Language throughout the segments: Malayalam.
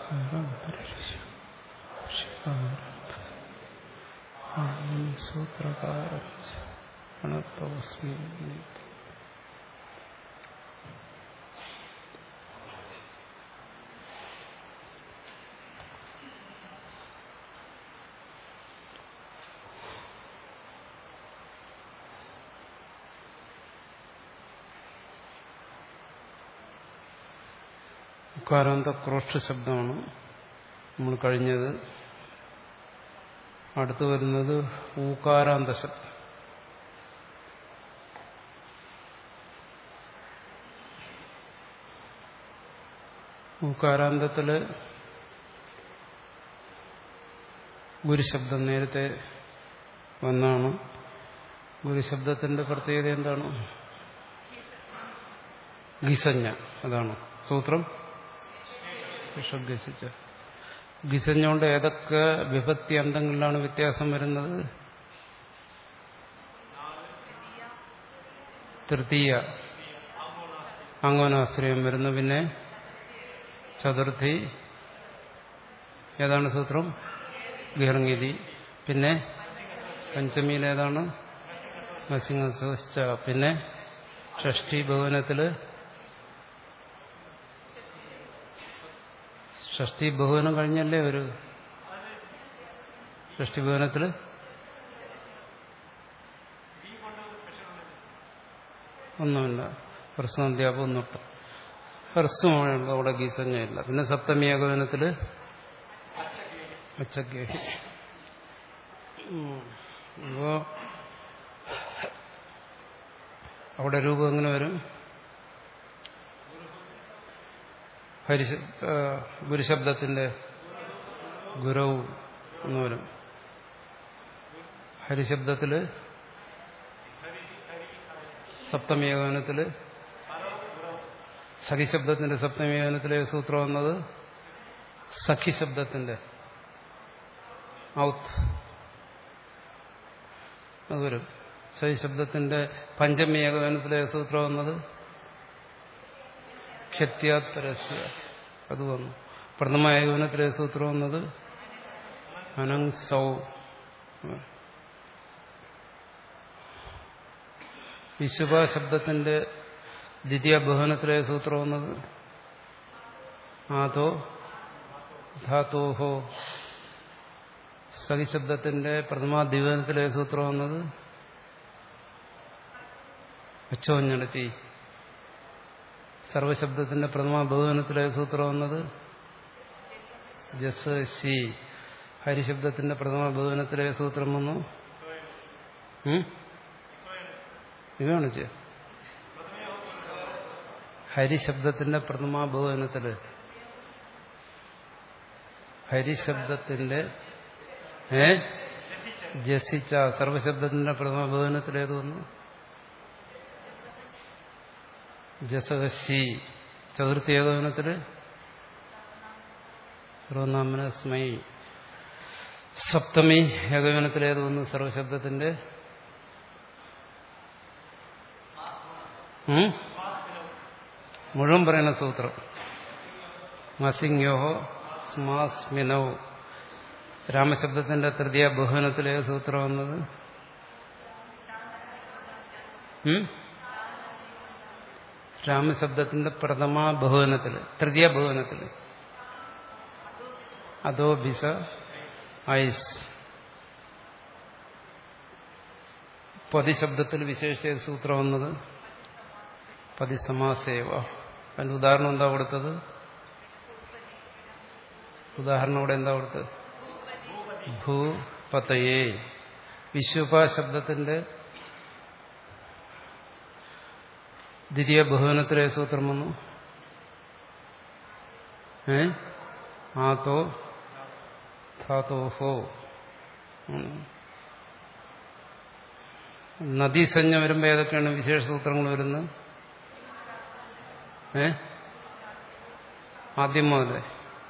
സൂത്രകാരസ്മി ഉക്കാരാന്ത ക്രോഷ്ട ശബ്ദമാണ് നമ്മൾ കഴിഞ്ഞത് അടുത്തു വരുന്നത് ഊക്കാരാന്ത ശബ്ദം ഊക്കാരാന്തത്തില് ഗുരുശബ്ദം നേരത്തെ വന്നാണ് ഗുരുശബ്ദത്തിന്റെ പ്രത്യേകത എന്താണ് ഗിസഞ്ഞ അതാണ് സൂത്രം ഷഡ്ഗസിച്ച ഗിസഞ്ഞുകൊണ്ട് ഏതൊക്കെ വിഭക്തി അന്തങ്ങളിലാണ് വ്യത്യാസം വരുന്നത് തൃതീയ അങ്കോനാശ്രയം വരുന്നു പിന്നെ ചതുർത്ഥി ഏതാണ് സൂത്രം ഗീർഗിതി പിന്നെ പഞ്ചമിയിൽ ഏതാണ് മസിംഗ പിന്നെ ഷഷ്ടി ഭവനത്തില് ഷഷ്ടി ബഹുവനം കഴിഞ്ഞല്ലേ ഒരു ഷഷ്ടി ഭവനത്തില് ഒന്നുമില്ല ഹ്രസ്വന്ധ്യാപം ഒന്നിട്ട് ഹ്രസ്വമാണുള്ള അവിടെ ഗീസഞ്ഞയില്ല പിന്നെ സപ്തമി ഏകോപനത്തില് അച്ചക്കേഹി അപ്പോ അവിടെ രൂപം എങ്ങനെ വരും ഹരിശ ഗുരുശബ്ദത്തിന്റെ ഗുരവ് എന്ന് വരും ഹരിശബ്ദത്തില് സപ്തമേകവനത്തില് സഖിശബ്ദത്തിന്റെ സപ്തമേകവനത്തിലെ സൂത്രം വന്നത് സഖിശബ്ദത്തിന്റെ ഔത്ത് അത് വരും സഖിശബ്ദത്തിന്റെ പഞ്ചമി ഏകവനത്തിലെ സൂത്രം വന്നത് ക്ഷത്യാത്തരസ്യ അത് വന്നു പ്രഥമ ഏകവനത്തിലെ സൂത്രം വന്നത് അനങ് സൗ വിശുഭ ശബ്ദത്തിന്റെ ദ്വിതീയ ബഹുവനത്തിലെ സൂത്രം വന്നത് ആതോ ധാതോഹോ സഖിശബ്ദത്തിന്റെ പ്രഥമ ദ്വിവനത്തിലെ സൂത്രം വന്നത് അച്ചോഞ്ഞടത്തി സർവശബ്ദത്തിന്റെ പ്രഥമ ബഹുവനത്തിലെ സൂത്രം വന്നത് ജസ് സി ഹരിശബ്ദത്തിന്റെ പ്രഥമ ബഹുവനത്തിലെ സൂത്രം വന്നു ഇതാണ് ചെ ഹരിശബ്ദത്തിന്റെ പ്രഥമ ബഹുവനത്തില് ഹരിശബ്ദത്തിന്റെ ഏ ജസിച്ച സർവശബ്ദത്തിന്റെ പ്രഥമ ബഹുവനത്തിൽ ഏത് വന്നു ജസഹസി ചതുർത്ഥി ഏകോപനത്തില് സർവനാമനസ്മൈ സപ്തമി ഏകോപനത്തിൽ ഏത് വന്നു സർവശബ്ദത്തിന്റെ മുഴുവൻ പറയുന്ന സൂത്രം മസിംഗ്യോഹോ സ്മാസ്മിനോ രാമശബ്ദത്തിന്റെ തൃതീയ ബഹുവനത്തിലെ സൂത്രം വന്നത് രാമശബ്ദത്തിന്റെ പ്രഥമ ബഹുവനത്തില് തൃതീയ ബഹുവനത്തില് അതോ ബിസ ഐസ് പതിശബ്ദത്തിൽ വിശേഷ സൂത്രം വന്നത് പതിസമാസേവ അതിന് ഉദാഹരണം എന്താ കൊടുത്തത് ഉദാഹരണം ഇവിടെ എന്താ കൊടുത്തത് ഭൂപതയെ വിശ്വപ ശബ്ദത്തിന്റെ ദ്വിതീയ ബഹുവനത്തിലെ സൂത്രം വന്നു ഏ ആതോ ധാതോഹോ നദീസഞ്ജ വരുമ്പോ ഏതൊക്കെയാണ് വിശേഷ സൂത്രങ്ങൾ വരുന്നത് ഏ ആദ്യം മുതലേ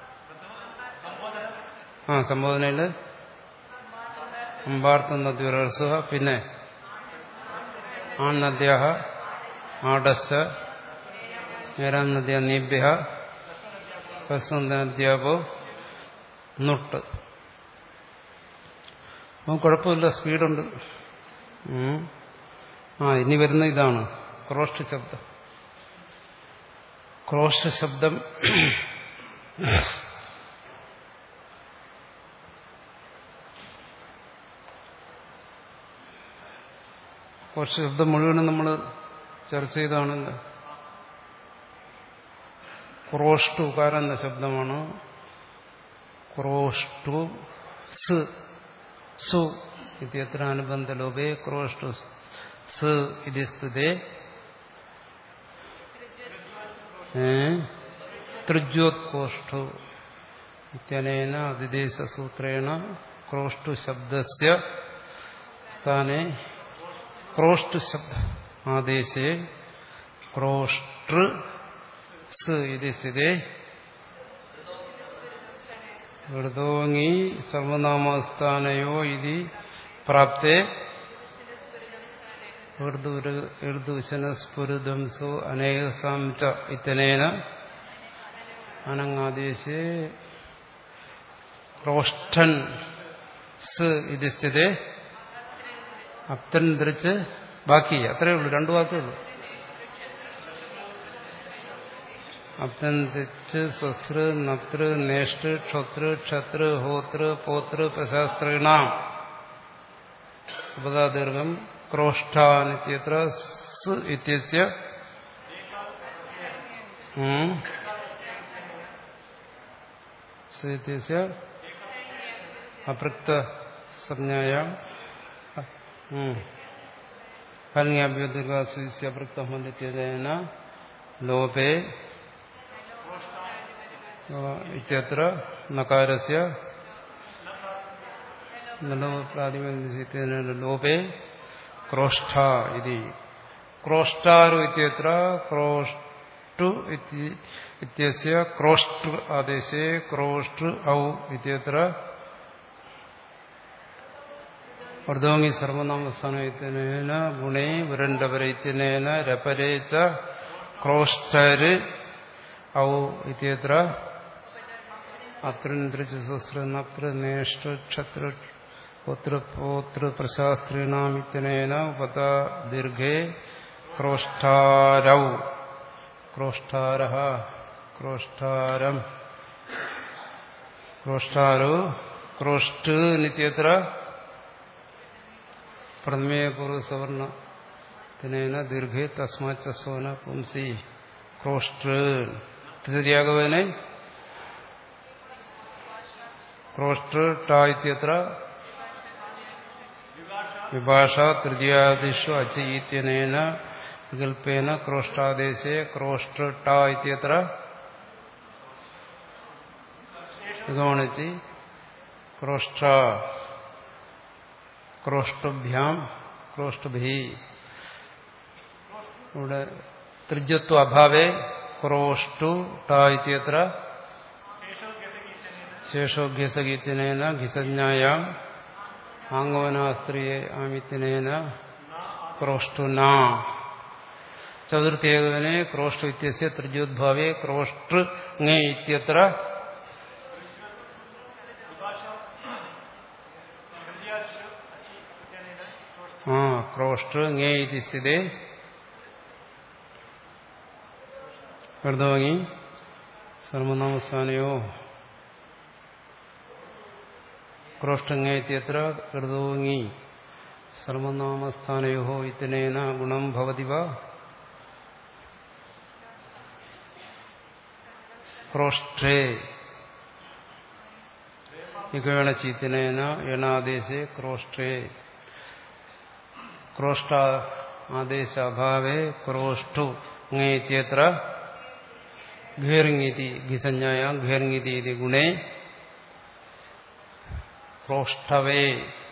ആ സംബോധനയില് അമ്പാർത്ഥ നദി റസുഹ പിന്നെ ആൺ നദ്യാഹ ആടസ് നേരാം നദ്യ നീഭ്യ അധ്യാപോ നുട്ട് അപ്പം കുഴപ്പമില്ല സ്പീഡുണ്ട് ഉം. ആ ഇനി വരുന്ന ഇതാണ് ക്രോഷ്ട ശബ്ദം ക്രോഷ്ട ശബ്ദം ക്രോഷ്ട ശബ്ദം മുഴുവനും നമ്മൾ ചർച്ച ചെയ്താണല്ലോ ക്രോഷ്ടു കാരെന്ന ശബ്ദമാണ് ക്രോഷ്ടു സ് സു ഇത്യത്ര അനുബന്ധ ലോപേ ക്രോഷ്ടു സ് ഇതി സ്തുതേ തൃജ്യോത്കോഷ്ടു ഇത്യനേന അതിദേശസൂത്രേണ ക്രോഷ്ടു ശബ്ദസ്യ സ്ഥാനെ ക്രോഷ്ടു ശബ്ദ ആദേശേ ക്രോഷ്ടൃ സ് ഇതി സ്ഥിതേ ഋതോങ്ങി സർവനാമസ്ഥാനയോ ഇതി പ്രാപ്തേ ഋതുശനസ്ഫുരുദംസോ അനേകസാം ച ഇത്തനേന അനങ്ങാദേശേ ക്രോഷ്ടൻ സ് ഇതി സ്ഥിതേ അപ്തൻ ധരിച്ച് ബാക്കി അത്രയേ ഉള്ളൂ രണ്ടു വാക്കേ ഉള്ളൂ അപ്തൻ തെച്ച് സ്വസൃ നതൃ നേഷ്ടൃ ക്ഷോതൃ ക്ഷതൃ ഹോതൃ പോതൃ പ്രശാസ്ത്രീണാം ഉപദാദീർഘം ക്രോഷ്ടാനിത്യത്ര സ് ഇത്യസ്യ ഉം. സ് ഇത്യസ്യ അപൃക്ത സംജ്ഞായ ഫലങ്യാഭ്യോദീർഘാസ്വസ്യ അപൃക്തമന്ദിത്യജന ലോപേ ഇത്യത്ര നകാരസ്യ നലോപ്രാതിമേന ലോപേ ക്രോഷ്ട ഇതി ക്രോഷ്ടാരു ഇത്യത്ര ക്രോഷ്ടു ഇതി- ഇത്യസ്യ ക്രോഷ്ടൃ ആദേശേ ക്രോഷ്ടൃ ഔ ഇത്യത്ര വർദ്ധോങ്ങി സർവനാമസ്ഥാനേന ഗുണേ വിരണ്ടപരൈത്യനേന രപരേ ച ക്രോഷ്ടര് ഔ ഇത്യത്ര അത്രസഹസ്രനത്ര നേഷ്ട ക്ഷത്ര പുത്ര പോതൃ പ്രശാസ്ത്രീണാമിത്യനേന ഉപത ദീർഘേ ക്രോഷ്ടാരൗ ക്രോഷ്ടാര ക്രോഷ്ടാരം ക്രോഷ്ടാരോ ക്രോഷ്ട നിത്യത്ര പ്രഥമേ പൂർവ്വസവർണത്തിനേന ദീർഘേ തസ്മാച്ചസ്വന പുംസി ക്രോഷ്ട തൃതീയാഗവനെ ക്രോഷ്ട ട ഇത്യത്ര വിഭാഷ തൃതീയാദിഷു അച്ച് ഇത്യനേന വികൽപ്പേന ക്രോഷ്ടാദേശേ ക്രോഷ്ട ട ഇത്യത്ര ഇതോണിച്ച് ക്രോഷ്ട ക്രോഷ്ടഭ്യാം ക്രോഷ്ടഭി ഇവിടെ ത്രിജത്വ അഭാവേ ക്രോഷ്ടു ട ഇത്യത്ര ശേഷോഭ്യസഗീത്തിനേന ഘിസജ്ഞായാം ആംഗവനാസ്ത്രീയെ ആമിത്തിനേന ക്രോഷ്ടുന ചതുർത്ഥേകവനെ ക്രോഷ്ടു ഇത്യസ്യ ത്രിജോദ്ഭാവേ ക്രോഷ്ടൃ ങേ ഇത്യത്ര ആ ക്രോഷ്ടൃ ങേ ഇതി സ്ഥിതേ കർദോങ്ങി സർവനാമസ്ഥാനയോ ക്രോഷ്ടങ്ങേത്യത്ര കൃതോങ്ങി സർവനാമസ്ഥാനയോ ഇത്തനേന ഗുണം ഭവതി വ ക്രോഷ്ഠേ ഇകേണചിത്തിനേന എണാദേശേ ക്രോഷ്ഠേ ക്രോഷ്ട ആദേശാഭാവേ ക്രോഷ്ടു ങ്ങേത്യത്ര ഘേറിങ്ങിതി ഘിസഞ്ജായ ഘേറിങ്ങിതി ഇതി ഗുണേ ക്രോഷ്ടവേ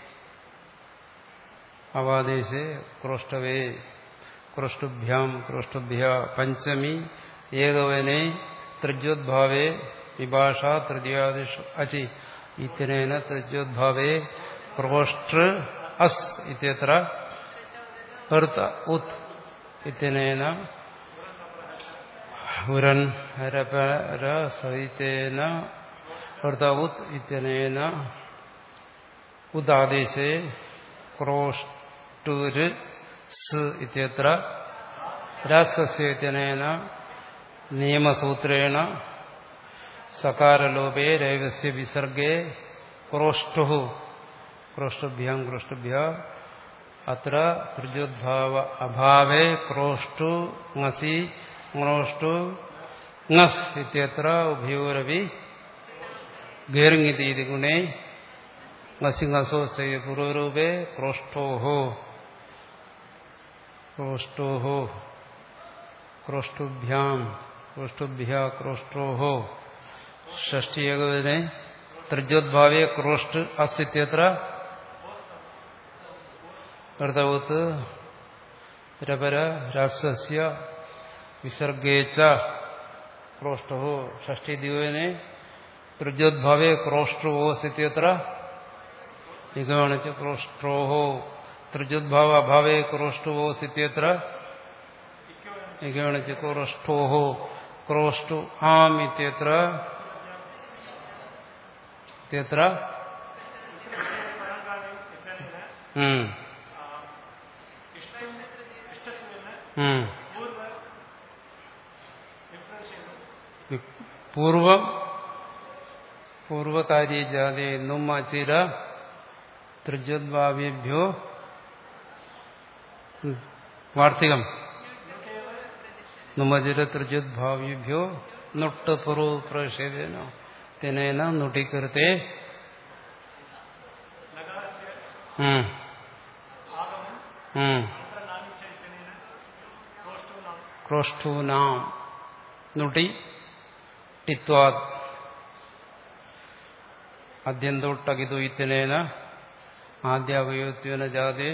അവാദേശേ ക്രോഷ്ടവേ ക്രോഷ്ടുഭ്യാം ക്രോഷ്ടുഭ്യ പഞ്ചമി ഏകവനെ ത്രിജ്യോദ്ഭാവേ വിഭാഷ തൃതീയാദിഷു അചി ഇത്യനേന ത്രിജ്യോദ്ഭാവേ ക്രോഷ്ടൃ അസ് ഇത്യത്ര ഹൃത ഉത് ഇത്യനേന ഉരൻ ഹരപര സഹിതേന വൃതവുത് ഇത്യനേന ഉദാദേശേ ക്രോഷ്ടുര് സ് ഇത്യത്ര രാസസ്യനേന നിയമസൂത്രേണ സകാരലോപേ രൈവസ്യ വിസർഗേ ക്രോഷ്ടു ക്രോഷ്ടുഭ്യാം ക്രോഷ്ടുഭ്യ അത്ര തൃജോദ്ഭാവ അഭാവേ ക്രോഷ്ടു ങ്ങസി ങ്രോഷ്ടു ങ്ങസ് ഇത്യത്ര ഉഭയോരവി ഗേറിങ്ങിതി ഗുണേ ങ്ങസി ങ്ങസോ പൂർവരൂപേ ക്രോഷ്ടോഹോ ക്രോഷ്ടോഹോ ക്രോഷ്ടുഭ്യാം ക്രോഷ്ടുഭ്യ ക്രോഷ്ടോഹോ ഷഷ്ടി ഏകവചനെ തൃജോദ്ഭാവേ ക്രോഷ്ട് അസിത്യത്ര വൃതവത്ത് രപര രാസസ്യ വിസർഗേച്ച ക്രോഷ്ടോ ഷഷ്ടി ദിവനെ തൃജോദ്ഭാവേ ക്രോഷ്ടോസിത്യത്ര നിഗമണിച്ച് ക്രോഷ്ട്രോഹോ തൃജോദ്ഭാവ അഭാവേ ക്രോഷ്ടോസിത്യത്ര നിഗമണിച്ച് ക്രോഷ്ടോഹോ ക്രോഷ്ടു ആം ഇത്യത്ര ഇത്യത്ര ഉം ഉം. പൂർവം പൂർവകാര്യ ജാതി നുമ്മചിര തൃജോദ്ഭാവേഭ്യോ വാർത്തികം നുമചിര തൃജോദ്ഭാവേഭ്യോ നുട്ട് പൂർവ പ്രഷേധേന തിനേന നുട്ടിക്കൃത്തെ ഉം. ഉം. ക്രോഷ്ടൂനാം നുടി ടിത്വാത് അദ്യന്തോട്ടകിതു ഇത്തിനേന ആദ്യാവയോത്വന ജാതേ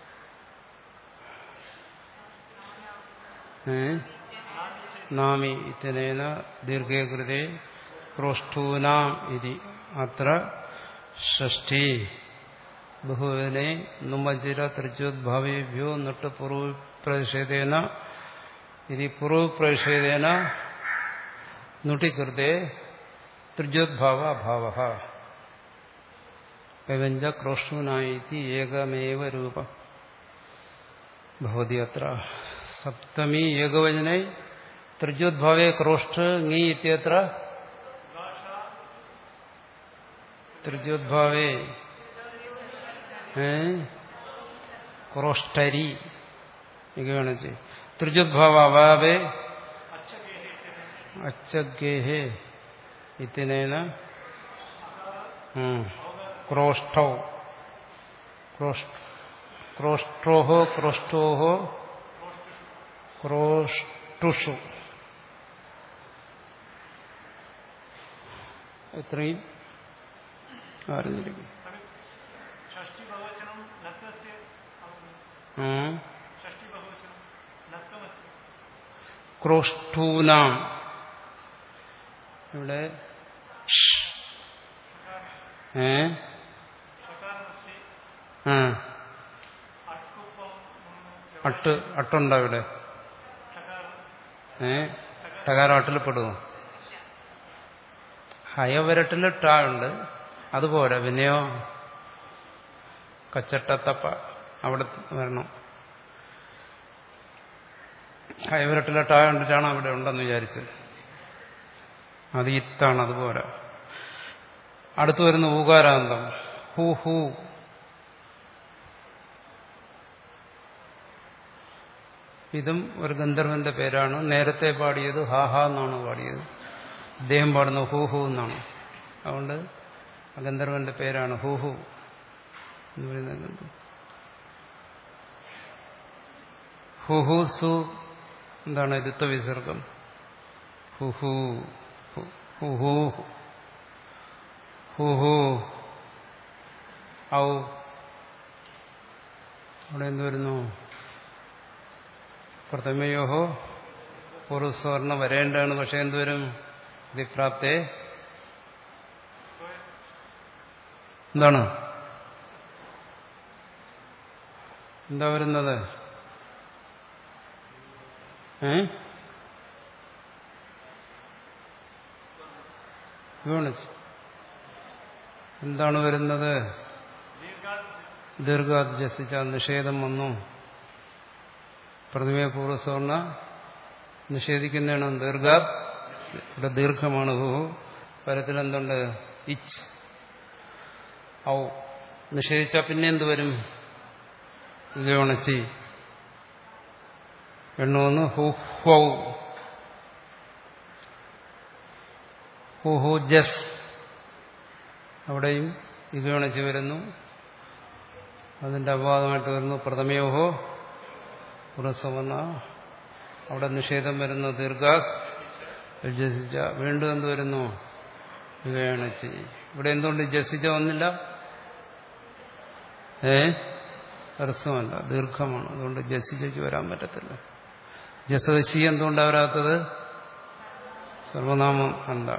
നാമി ഇത്തിനേന ദീർഘേ കൃതേ ക്രോഷ്ടൂനാം ഇതി അത്ര ഷഷ്ടി ബഹുവിനെ നുമചിര തൃജോദ്ഭാവേഭ്യോ നട്ട് പൂർവപ്രതിഷേധേന ഇതി പൂർവപ്രതിഷേധേന നുട്ടികൃതേ തൃജോദ്ഭാവ അഭാവ എവഞ്ച ക്രോഷ്ടൂനായി ഏകമേവ രൂപം ഭവതി അത്ര സപ്തമി ഏകവചനെ തൃജോദ്ഭാവേ ക്രോഷ്ട ngി ഇത്യത്ര തൃജോദ്ഭാവേ ക്രോഷ്ടരി ഇങ്ങനെയാണ് തൃജോദ്ഭാവ അഭാവേ അച്ചഗേഹേ ഇത്തിനേന ക്രോഷ്ടൗ ക്രോഷ്ട്രോഹോ ക്രോഷ്ടോഹോ ക്രോഷ്ടുഷു എത്രയും അറിഞ്ഞിരിക്കും ഷഷ്ടി ബഹുവചനം നത്തസ്യ ഉം. ഷഷ്ടി ബഹുവചനം നത്തമസ്യ ക്രോഷ്ടൂനാം ഇവിടെ ഏ ഷകാരമസ്യ ആ അട്ടുപ്പം അട്ട് അട്ടുണ്ടോ ഇവിടെ ഷകാരം ഏ ടകാരം അട്ടിൽ പെടുമോ ഹയവരട്ടിൽ ടാ ഉണ്ട് അതുപോലെ പിന്നെയോ കച്ചട്ടത്തപ്പ അവിടെ വരണം ഹയവരട്ടിലെ ടാ കണ്ടിട്ടാണ് അവിടെ ഉണ്ടെന്ന് വിചാരിച്ചത് അത് ഇത്താണ് അതുപോലെ അടുത്തു വരുന്ന ഊകാരാന്തം ഹൂ ഹൂ ഇതും ഒരു ഗന്ധർവന്റെ പേരാണ് നേരത്തെ പാടിയത് ഹാഹ എന്നാണ് പാടിയത് അദ്ദേഹം പാടുന്ന ഹൂ ഹൂ എന്നാണ് അതുകൊണ്ട് ആ ഗന്ധർവന്റെ പേരാണ് ഹൂ ഹൂ എന്ന് പറയുന്ന ഗന്ധർവൻ. ഹു ഹു സു എന്താണ് ഋത്വ വിസർഗം ഹു ഹു ഹു- ഹു ഹു ഹു ഹു ഔ അവിടെ എന്ത് വരുന്നു പ്രഥമയോഹോ പൂർവസ്വർണ്ണ വരേണ്ടതാണ് പക്ഷെ എന്തുവരും ഇതിപ്രാപ്തേ എന്താണ് എന്താ വരുന്നത് ഏ യൂണിച്ച് എന്താണ് വരുന്നത് ദീർഘാധ്യസിച്ച നിഷേധം വന്നു പ്രതിമയെ പൂർവ്വസവർണ നിഷേധിക്കുന്നതാണ് ദീർഘ ഇവിടെ ദീർഘമാണ് ഹു പരത്തിൽ എന്തുണ്ട് ഇച്ച് ഔ നിഷേധിച്ചാൽ പിന്നെ എന്ത് വരും ഇകയുണച്ചി എണ്ണുവന്ന് ഹു ഹൗ ഹു ഹു ജസ് അവിടെയും ഇകയുണച്ചി വരുന്നു അതിന്റെ അപവാദമായിട്ട് വരുന്നു പ്രഥമയോഹോ പുറസവർണ അവിടെ നിഷേധം വരുന്ന ദീർഘാസ് ജസിച്ച വീണ്ടും എന്ത് വരുന്നു ഇകയണച്ചി ഇവിടെ എന്തുകൊണ്ട് ജസിച്ച വന്നില്ല ഏ ഹ്രസ്വമല്ല ദീർഘമാണ് അതുകൊണ്ട് ജസിച്ചു വരാൻ പറ്റത്തില്ല ജസവശി എന്തുകൊണ്ടാ വരാത്തത് സർവനാമം എന്താ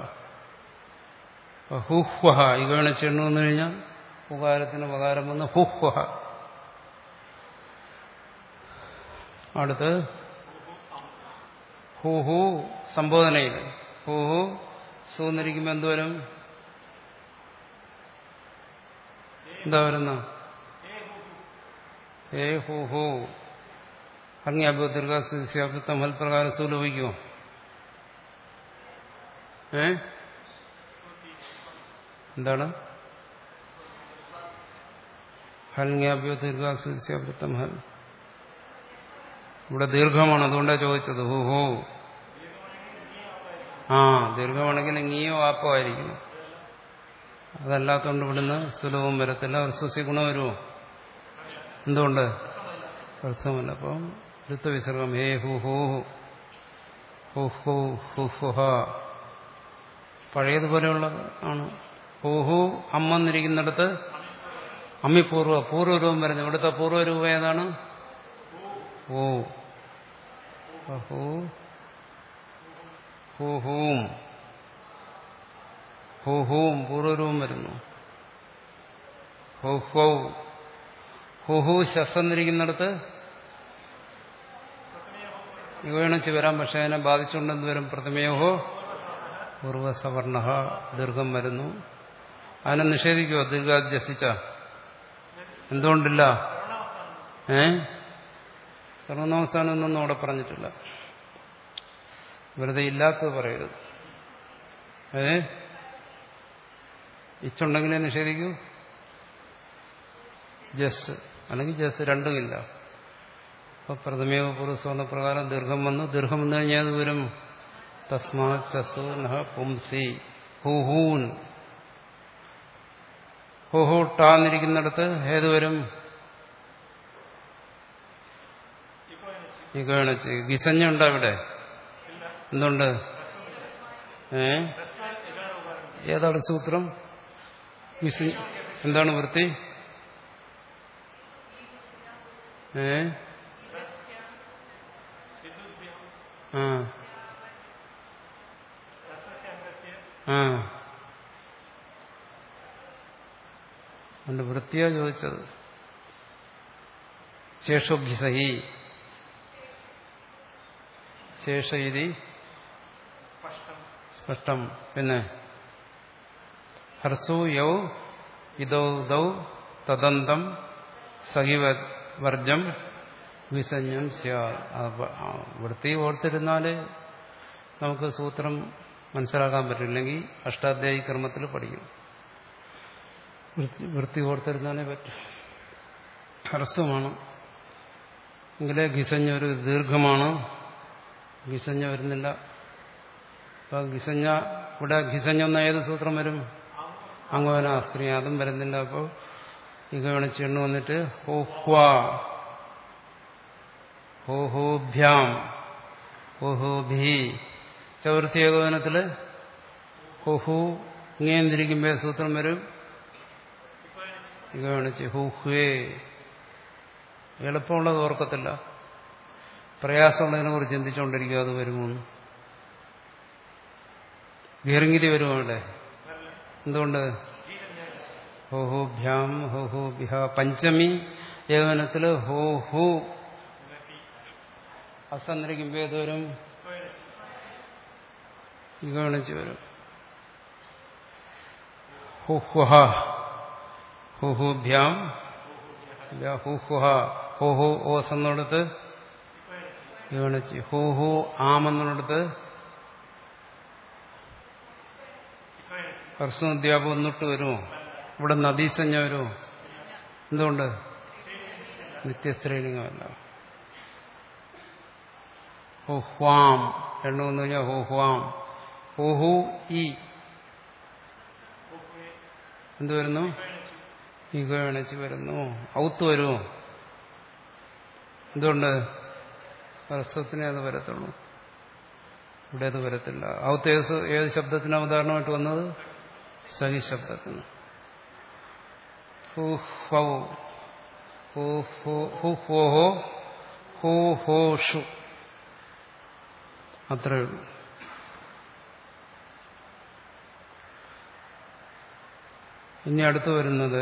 ഹുഹ്വഹ ഇകയണച്ചി എണ്ണു വന്നു കഴിഞ്ഞാൽ ഉപകാരത്തിന് ഉപകാരം വന്ന് ഹുഹ്വഹ അടുത്ത് ഹൂഹു സംബോധനയിൽ ഹൂഹു സൂന്നിരിക്കുമ്പോ എന്തുവരും എന്താ വരുന്ന ഏ ഹൂ ഹൂ അഗ്നിയാഭ്യോ ദീർഘാസ്യാഭ്യത്വം ഹൽപ്രകാരം സൂ ലഭിക്കുമോ ഏ എന്താണ് ഹൽങ്യാഭ്യോ ദീർഘാസ്യാഭ്യത്വം ഹൽ ഇവിടെ ദീർഘമാണ് അതുകൊണ്ടാണ് ചോദിച്ചത് ഹൂ ഹൂ ആ ദീർഘമാണെങ്കിൽ ഇങ്ങിയോ ആപ്പോ ആയിരിക്കും അതല്ലാത്തോണ്ട് ഇവിടുന്ന് സുലഭവും വരത്തില്ല ഹ്രസ്വസി ഗുണം വരുമോ എന്തുകൊണ്ട് ഹ്രസ്വമല്ല അപ്പം ഋത്വവിസർഗം ഹേ ഹു ഹൂ ഹു ഹു ഹു ഹുഹ പഴയതുപോലെയുള്ള ആണ് ഹു ഹു അമ്മന്നിരിക്കുന്നിടത്ത് അമ്മിപൂർവ പൂർവ്വരൂപം വരുന്നു ഇവിടുത്തെ പൂർവ്വരൂപം ഏതാണ് ഓ ഹൂ ഹൂഹൂം ഹൂഹൂം പൂർവ്വരൂപം വരുന്നു ഹൗഹൗ ഹുഹു ശസ്സന്നിരിക്കുന്നിടത്ത് യുവണിച്ച് വരാം പക്ഷെ അതിനെ ബാധിച്ചുകൊണ്ടെന്ന് വരും പ്രതിമയോഹോ പൂർവസവർണ ദീർഘം വരുന്നു അതിനെ നിഷേധിക്കുമോ ദീർഘാധ്യസിച്ച എന്തുകൊണ്ടില്ല ഏ സർവനാമസ്ഥാനം എന്നൊന്നും അവിടെ പറഞ്ഞിട്ടില്ല വെറുതെ ഇല്ലാത്തത് പറയരുത് ഏ ഇച്ചുണ്ടെങ്കിലേ നിഷേധിക്കൂ ജസ് അല്ലെങ്കിൽ ജസ് രണ്ടുമില്ല അപ്പൊ പ്രഥമേവ പുരുഷോന്ന പ്രകാരം ദീർഘം വന്നു ദീർഘം വന്നു കഴിഞ്ഞാൽ അത് വരും തസ്മാ ചസു നഹ പുംസി ഹുഹൂൻ ഹുഹു ടാന്നിരിക്കുന്നിടത്ത് ഏത് വരും ഇകണിച്ച് ഗിസഞ്ഞുണ്ടോ ഇവിടെ എന്തുണ്ട് ഏ ഏതാണ് സൂത്രം ഗിസ എന്താണ് വൃത്തി ഏ ആ ആ അതിന്റെ വൃത്തിയാ ചോദിച്ചത് ശേഷോഭിസഹി ശേഷ ഇതി സ്പഷ്ടം പിന്നെ ഹർസു യൗ ഇതൗ ദൗ തദന്തം സഹിവ വർജം വിസഞ്ജം വൃത്തി ഓർത്തിരുന്നാല് നമുക്ക് സൂത്രം മനസ്സിലാക്കാൻ പറ്റില്ലെങ്കിൽ അഷ്ടാധ്യായി ക്രമത്തിൽ പഠിക്കും വൃത്തി ഓർത്തിരുന്നാലേ പറ്റും ഹ്രസ്വമാണ് എങ്കിലേ ഗിസഞ്ഞ ഒരു ദീർഘമാണ് ഗിസഞ്ഞ വരുന്നില്ല അപ്പൊ ഗിസഞ്ഞ ഇവിടെ ഗിസഞ്ഞ എന്ന ഏത് സൂത്രം വരും അംഗവന സ്ത്രീ അതും വരുന്നില്ല അപ്പോൾ ഇക വിളിച്ചെണ്ണു വന്നിട്ട് ഹോഹ്വാ ഹോഹോഭ്യാം ഹോഹോഭി ചതുർത്ഥി ഏകോപനത്തില് ഹുഹു ഇങ്ങേന്തിരിക്കുമ്പോ സൂത്രം വരും ഇക വിളിച്ച് ഹുഹ്വേ എളുപ്പമുള്ളത് ഓർക്കത്തില്ല പ്രയാസമുള്ളതിനെ കുറിച്ച് ചിന്തിച്ചുകൊണ്ടിരിക്കുക അത് വരുമോന്ന് ഗീർഗിരി വരുമോ അവിടെ എന്തുകൊണ്ട് ഹോഹോഭ്യാം ഹോഹോഭ്യ പഞ്ചമി ഏകനത്തില് ഹോ ഹു അസന്നിരിക്കുമ്പോ ഏത് വരും ഇകണിച്ച് വരും ഹുഹ്വഹ ഹുഹുഭ്യാം ഹുഹുഹ ഹുഹു ഓസ് എന്നിടത്ത് യോണിച്ച് ഹുഹു ആം എന്നിടത്ത് ഹർസ്വദ്യാപം ഒന്നിട്ട് വരുമോ ഇവിടെ നദീസഞ്ജ വരുമോ എന്തുകൊണ്ട് നിത്യശ്രേണികമല്ല ഹുഹ്വാം എണ്ണമെന്ന് കഴിഞ്ഞാൽ ഹുഹ്വാം ഹുഹു ഈ എന്ത് വരുന്നു ഇകണിച്ച് വരുന്നു ഔത്ത് വരുമോ എന്തുകൊണ്ട് ഹ്രസ്വത്തിനെ അത് വരത്തുള്ളൂ ഇവിടെ അത് വരത്തില്ല ഔത്ത് ഏത് സ- ഏത് ശബ്ദത്തിന് ഉദാഹരണമായിട്ട് വന്നത് സഹി ശബ്ദത്തിന് ഹു ഹൗ ഹു ഹു ഹു ഹോ ഹോ ഹു ഹോ ഷു അത്രയേ ഉള്ളൂ ഇനി അടുത്ത് വരുന്നത്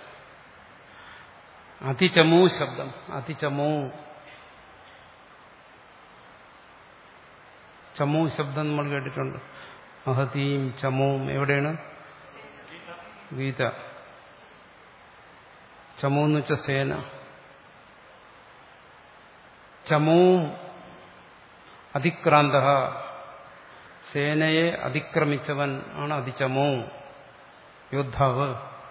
അതിചമൂ ശബ്ദം അതിചമൂ ചമൂ ശബ്ദം നമ്മൾ കേട്ടിട്ടുണ്ട് മഹതീം ചമൂം എവിടെയാണ് ഗീത ചമൂ എന്ന് വെച്ച സേന ചമൂം അതിക്രാന്ത സേനയെ അതിക്രമിച്ചവൻ ആണ് അതിചമൂ യോദ്ധാവ്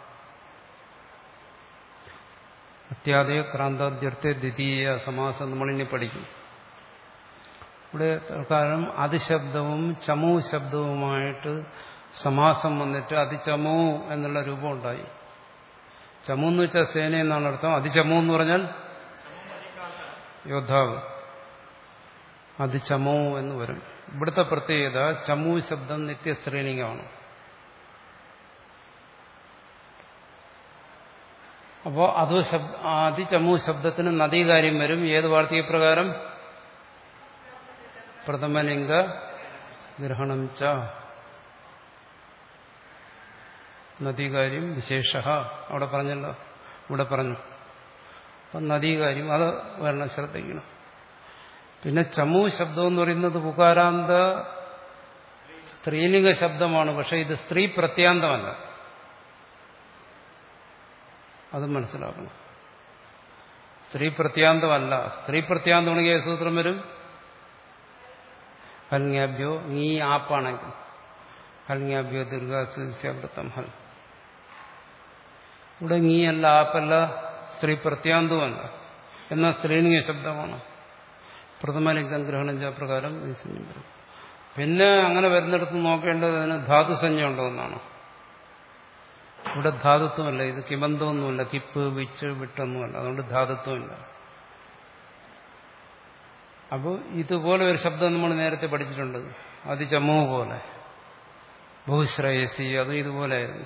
അത്യാദയ ക്രാന്താദ്യർത്ഥ ദ്വിതീയ സമാസം നമ്മളിനി പഠിക്കും ഇവിടെ തൽക്കാലം അതിശബ്ദവും ചമു ശബ്ദവുമായിട്ട് സമാസം വന്നിട്ട് അതിചമു എന്നുള്ള രൂപം ഉണ്ടായി ചമു എന്ന് വെച്ചാൽ സേന എന്നാണ് അർത്ഥം അതിചമു എന്ന് പറഞ്ഞാൽ യോദ്ധാവ് അതിചമു എന്ന് വരും ഇവിടുത്തെ പ്രത്യേകത ചമു ശബ്ദം നിത്യശ്രേണികമാണ് അപ്പോ അത് ശബ്ദ അതിചമു ശബ്ദത്തിന് നദീകാര്യം വരും ഏത് വാർത്തക പ്രകാരം പ്രഥമലിംഗ ഗ്രഹണം ച നദീകാര്യം വിശേഷ അവിടെ പറഞ്ഞല്ലോ ഇവിടെ പറഞ്ഞു അപ്പം നദീകാര്യം അത് വരണം ശ്രദ്ധിക്കണം പിന്നെ ചമു ശബ്ദം എന്ന് പറയുന്നത് പുകാരാന്ത സ്ത്രീലിംഗ ശബ്ദമാണ് പക്ഷെ ഇത് സ്ത്രീ പ്രത്യാന്തമല്ല അത് മനസ്സിലാക്കണം സ്ത്രീ പ്രത്യാന്തമല്ല സ്ത്രീ പ്രത്യാന്തമാണെങ്കിൽ ഏത് സൂത്രം വരും ഹൽങ്യാഭ്യോ നീ ആപ്പാണെങ്കിൽ ഹൽങ്യാഭ്യോ ദീർഘാസുവൃത്തം ഹൽ ഇവിടെ നീയല്ല ആപ്പല്ല സ്ത്രീ പ്രത്യാന്തമല്ല എന്നാൽ സ്ത്രീലിംഗ ശബ്ദമാണ് പ്രഥമലിംഗം ഗ്രഹണം ചെയ്ത പ്രകാരം നിസ്സഞ്ജം വരും പിന്നെ അങ്ങനെ വരുന്നിടത്ത് നോക്കേണ്ടത് അതിന് ധാതുസഞ്ജ ഉണ്ടോ എന്നാണ് ഇവിടെ ധാതുത്വമല്ല ഇത് കിബന്ധമൊന്നുമല്ല കിപ്പ് വിച്ച് വിട്ടൊന്നുമല്ല അതുകൊണ്ട് ധാതുത്വമില്ല അപ്പോൾ ഇതുപോലെ ഒരു ശബ്ദം നമ്മൾ നേരത്തെ പഠിച്ചിട്ടുണ്ട് അത് ചമ്മു പോലെ ബഹുശ്രേയസി അതും ഇതുപോലെയായിരുന്നു